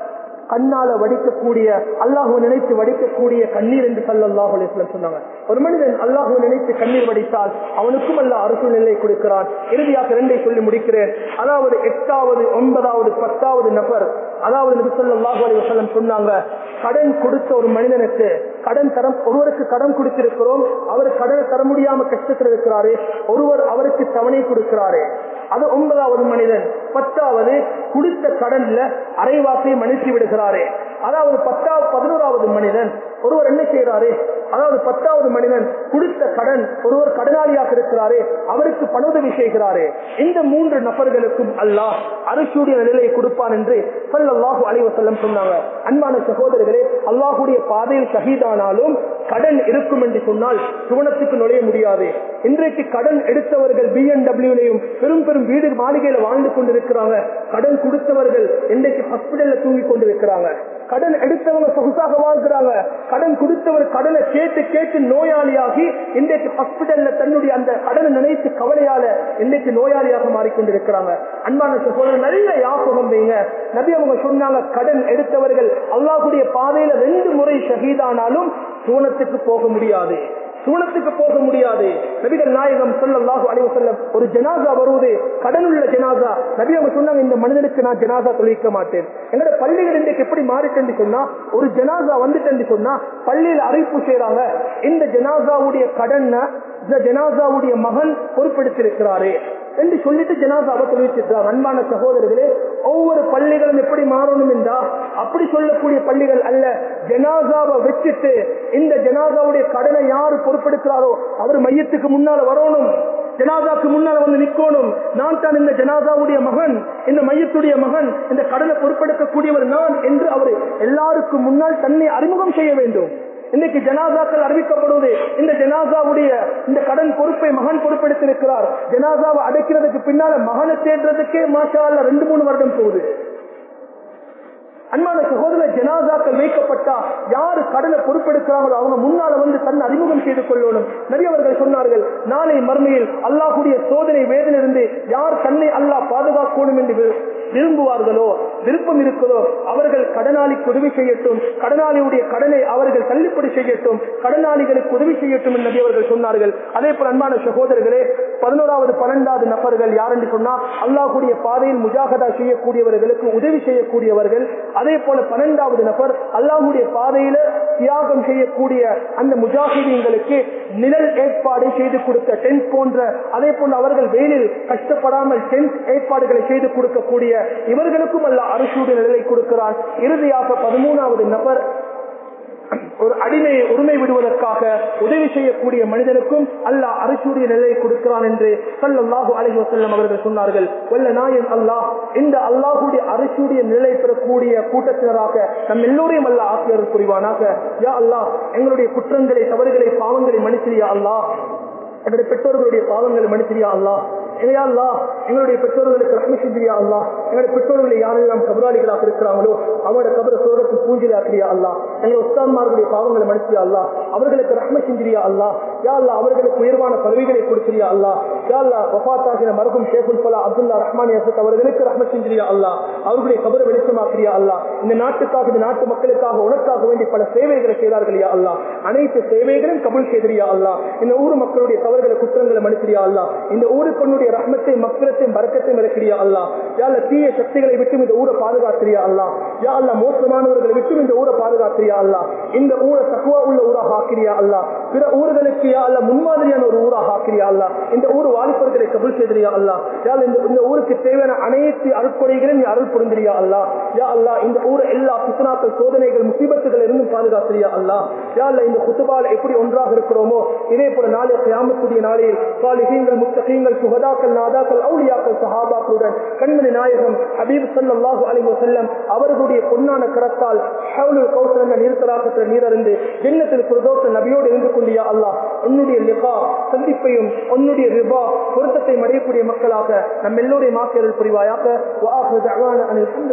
கண்ணால வடிக்கக்கூடிய அல்லாஹு நினைத்து வடிக்கக்கூடிய கண்ணீர் என்று சொல்ல அல்லாஹு அலிஸ்லாம் சொன்னாங்க ஒரு மனிதன் அல்லாஹு நினைத்து கண்ணீர் வடித்தால் அவனுக்கும் அல்ல அரசு நிலை கொடுக்கிறான் இறுதியாக இரண்டை சொல்லி முடிக்கிறேன் அதாவது எட்டாவது ஒன்பதாவது பத்தாவது நபர் அதாவது நபிசல்லாஹு அலி வசல்லம் சொன்னாங்க கடன் கொடுத்த ஒரு மனிதனுக்கு கடன் தரம் ஒருவருக்கு கடன் கொடுத்திருக்கிறோம் அவர் கடனை தர முடியாம கஷ்டத்தில் இருக்கிறாரு ஒருவர் அவருக்கு தவணை கொடுக்கிறாரு அது ஒன்பதாவது மனிதன் பத்தாவது கொடுத்த கடன்ல அரைவாசையை மன்னித்து விடுகிறாரு அதாவது பத்தாவது பதினோராவது மனிதன் ஒருவர் என்ன செய்யறாரு அதாவது பத்தாவது மனிதன் கொடுத்த கடன் ஒருவர் கடனாளியாக இருக்கிறாரே அவருக்கு பணோதவி செய்கிறாரே இந்த மூன்று நபர்களுக்கும் அல்லாஹ் அரசுடைய நிலையை கொடுப்பான் என்று சொல்லல்லாஹு அலைவசல்லம் சொன்னாங்க அன்பான சகோதரர்களே அல்லாஹுடைய பாதையில் ஷஹீதானாலும் கடன் இருக்கும் என்று சொன்னால் சுவனத்துக்கு நுழைய முடியாது இன்றைக்கு கடன் எடுத்தவர்கள் பிஎன்டபிள்யூலையும் பெரும் பெரும் வீடு மாளிகையில வாழ்ந்து கொண்டிருக்கிறாங்க கடன் கொடுத்தவர்கள் இன்றைக்கு ஹாஸ்பிட்டல்ல தூங்கி கொண்டிருக்கிறாங்க கடன் எடுத்தவங்க சொகுசாக வாழ்கிறாங்க கடன் கொடுத்தவர் கடனை கேட்டு கேட்டு நோயாளியாகி இன்றைக்கு ஹாஸ்பிட்டல்ல தன்னுடைய அந்த கடனை நினைத்து கவலையால இன்றைக்கு நோயாளியாக மாறிக்கொண்டிருக்கிறாங்க அன்பான சகோதரர் நல்ல யாபகம் வைங்க நபி அவங்க சொன்னாங்க கடன் எடுத்தவர்கள் அல்லாஹுடைய பாதையில ரெண்டு முறை ஷஹீதானாலும் சூனத்துக்கு போக முடியாது சூனத்துக்கு போக முடியாது நபிகள் நாயகம் சொல்லல்லாஹு அலைவ செல்லம் ஒரு ஜனாசா வருவது கடன் உள்ள ஜனாசா நபி அவங்க சொன்னாங்க இந்த மனிதனுக்கு நான் ஜனாசா தொழிக்க மாட்டேன் எங்களோட பள்ளிகள் இன்றைக்கு எப்படி மாறிட்டு சொன்னா ஒரு ஜனாசா வந்துட்டு சொன்னா பள்ளியில் அறிவிப்பு செய்யறாங்க இந்த ஜனாசாவுடைய கடன் இந்த ஜனாசாவுடைய மகன் பொறுப்பெடுத்திருக்கிறாரே என்று சொல்லிட்டு ஜனாசாவை தொழிற்சிட்டார் அன்பான சகோதரர்களே ஒவ்வொரு பள்ளிகளும் எப்படி மாறணும் என்றா அப்படி சொல்லக்கூடிய பள்ளிகள் அல்ல ஜனாசாவை வச்சுட்டு இந்த ஜனாசாவுடைய கடனை யாரு பொறுப்பெடுக்கிறாரோ அவர் மையத்துக்கு முன்னால வரணும் ஜனாதாக்கு முன்னால வந்து நிக்கணும் நான் தான் இந்த ஜனாதாவுடைய மகன் இந்த மையத்துடைய மகன் இந்த கடனை பொறுப்பெடுக்கக்கூடியவர் நான் என்று அவர் எல்லாருக்கும் முன்னால் தன்னை அறிமுகம் செய்ய வேண்டும் இன்னைக்கு ஜனாசாக்கள் அறிவிக்கப்படுவது இந்த ஜனாசாவுடைய இந்த கடன் பொறுப்பை மகன் பொறுப்பெடுத்திருக்கிறார் ஜனாசாவை அடைக்கிறதுக்கு பின்னால மகனை தேடுறதுக்கே மாஷால ரெண்டு மூணு வருடம் போகுது அன்பான சகோதர ஜனாசாக்கள் வைக்கப்பட்டா யாரு கடனை பொறுப்பெடுக்கிறாங்களோ அவங்க முன்னால வந்து தன்னை அறிமுகம் செய்து கொள்ளணும் நிறைய அவர்கள் சொன்னார்கள் நாளை மர்மையில் அல்லாஹுடைய சோதனை வேதனிலிருந்து யார் தன்னை அல்லாஹ் பாதுகாக்கணும் என்று விரும்புவார்களோ விருப்பம் இருக்குதோ அவர்கள் கடனாளிக்கு உதவி செய்யட்டும் கடனாளியுடைய கடனை அவர்கள் தள்ளுபடி செய்யட்டும் கடனாளிகளுக்கு உதவி செய்யட்டும் என்று அவர்கள் சொன்னார்கள் அதே போல அன்பான சகோதரர்களே பதினோராவது பன்னெண்டாவது நபர்கள் யார் என்று சொன்னா அல்லாஹுடைய பாதையில் முஜாகதா செய்யக்கூடியவர்களுக்கு உதவி செய்யக்கூடியவர்கள் அதே போல பன்னெண்டாவது நபர் அல்லாஹுடைய பாதையில தியாகம் செய்யக்கூடிய அந்த முஜாஹிதீன்களுக்கு நிழல் ஏற்பாடு செய்து கொடுத்த டென்ட் போன்ற அதே போல அவர்கள் வெயிலில் கஷ்டப்படாமல் டென்ட் ஏற்பாடுகளை செய்து கொடுக்கக்கூடிய இவர்களுக்கும் அல்ல அரசுடைய நிலை கொடுக்கிறான் இறுதியாக பதிமூணாவது நபர் ஒரு அடிமையை உரிமை விடுவதற்காக உதவி செய்யக்கூடிய மனிதனுக்கும் அல்லாஹ் அரசுடைய நிலையை கொடுக்கிறான் என்று சல்லாஹு அலஹி வசல்லம் அவர்கள் சொன்னார்கள் வல்ல நாயன் அல்லாஹ் இந்த அல்லாஹுடைய அரசுடைய நிலை பெறக்கூடிய கூட்டத்தினராக நம் எல்லோரையும் அல்ல ஆக்கியவர் புரிவானாக யா அல்லாஹ் எங்களுடைய குற்றங்களை தவறுகளை பாவங்களை மன்னிச்சிரியா அல்லாஹ் எங்களுடைய பெற்றோர்களுடைய பாவங்களை மன்னிச்சிரியா அல்லாஹ் எங்கயா அல்லா எங்களுடைய பெற்றோர்களுக்கு ரஹ்ம செஞ்சிரியா அல்லா எங்களுடைய பெற்றோர்களை யாரெல்லாம் கபராளிகளாக இருக்கிறாங்களோ அவங்களோட கபர சோழத்து பூஞ்சிலாக்கிறியா அல்லா எங்களுடைய உஸ்தான்மார்களுடைய பாவங்களை மன்னிச்சியா அல்லா அவர்களுக்கு ரஹ்ம செஞ்சிரியா அல்லா யா அல்லா அவர்களுக்கு உயர்வான பதவிகளை கொடுக்கிறியா அல்லா யா அல்லா வஃபாத்தாகின மரபும் ஷேகுல் பலா அப்துல்லா ரஹ்மான் யசத் அவர்களுக்கு ரஹ்ம செஞ்சிரியா அல்லா அவர்களுடைய கபர வெளிச்சமாக்கிறியா அல்லா இந்த நாட்டுக்காக இந்த நாட்டு மக்களுக்காக உனக்காக வேண்டி பல சேவைகளை செய்தார்கள் யா அல்லா அனைத்து சேவைகளும் கபுல் செய்திரியா அல்லா இந்த ஊர் மக்களுடைய தவறுகளை குற்றங்களை மன்னிச்சிரியா அல்லா இந்த ஊருக்கு உன்னுடைய ரஹ்மத்தை மக்களத்தையும் பறக்கத்தையும் இறக்கிறியா அல்லா யாழ்ல தீய சக்திகளை விட்டும் இந்த ஊரை பாதுகாத்திரியா அல்லா யா அல்லா மோசமானவர்களை விட்டும் இந்த ஊரை பாதுகாத்திரியா அல்லா இந்த ஊரை தக்குவா உள்ள ஊராக ஆக்கிரியா அல்லா பிற ஊர்களுக்கு யா அல்ல முன்மாதிரியான ஒரு ஊராக ஆக்கிரியா அல்லா இந்த ஊர் வாலிபர்களை கபுல் செய்திரியா அல்லா யா இந்த இந்த ஊருக்கு தேவையான அனைத்து அருட்கொடைகளையும் நீ அருள் புரிந்திரியா அல்லா யா அல்லா இந்த ஊர் எல்லா சுத்தனாக்கள் சோதனைகள் முசீபத்துகள் இருந்தும் பாதுகாத்திரியா அல்லா யா அல்ல இந்த குத்துபால் எப்படி ஒன்றாக இருக்கிறோமோ இதே போல நாளை கியாமத்துடைய நாளில் சாலிஹீங்கள் முத்தகீங்கள் சுகதாக்கள் நாதாக்கள் அவுளியாக்கள் சஹாபாக்களுடன் கண்மணி நாயகம் ஹபீப் சல்லாஹூ அலி வசல்லம் அவர்களுடைய பொன்னான கரத்தால் ஹவுலுல் கௌசல் என்ற நீர்த்தலாக்கத்தில் நீரறிந்து ஜென்னத்தில் பிரதோஷ நபியோடு இருந்து கொண்டியா அல்லாஹ் உன்னுடைய லிகா சந்திப்பையும் உன்னுடைய ரிபா பொருத்தத்தை அடையக்கூடிய மக்களாக நம் எல்லோருடைய மாக்கியர்கள் புரிவாயாக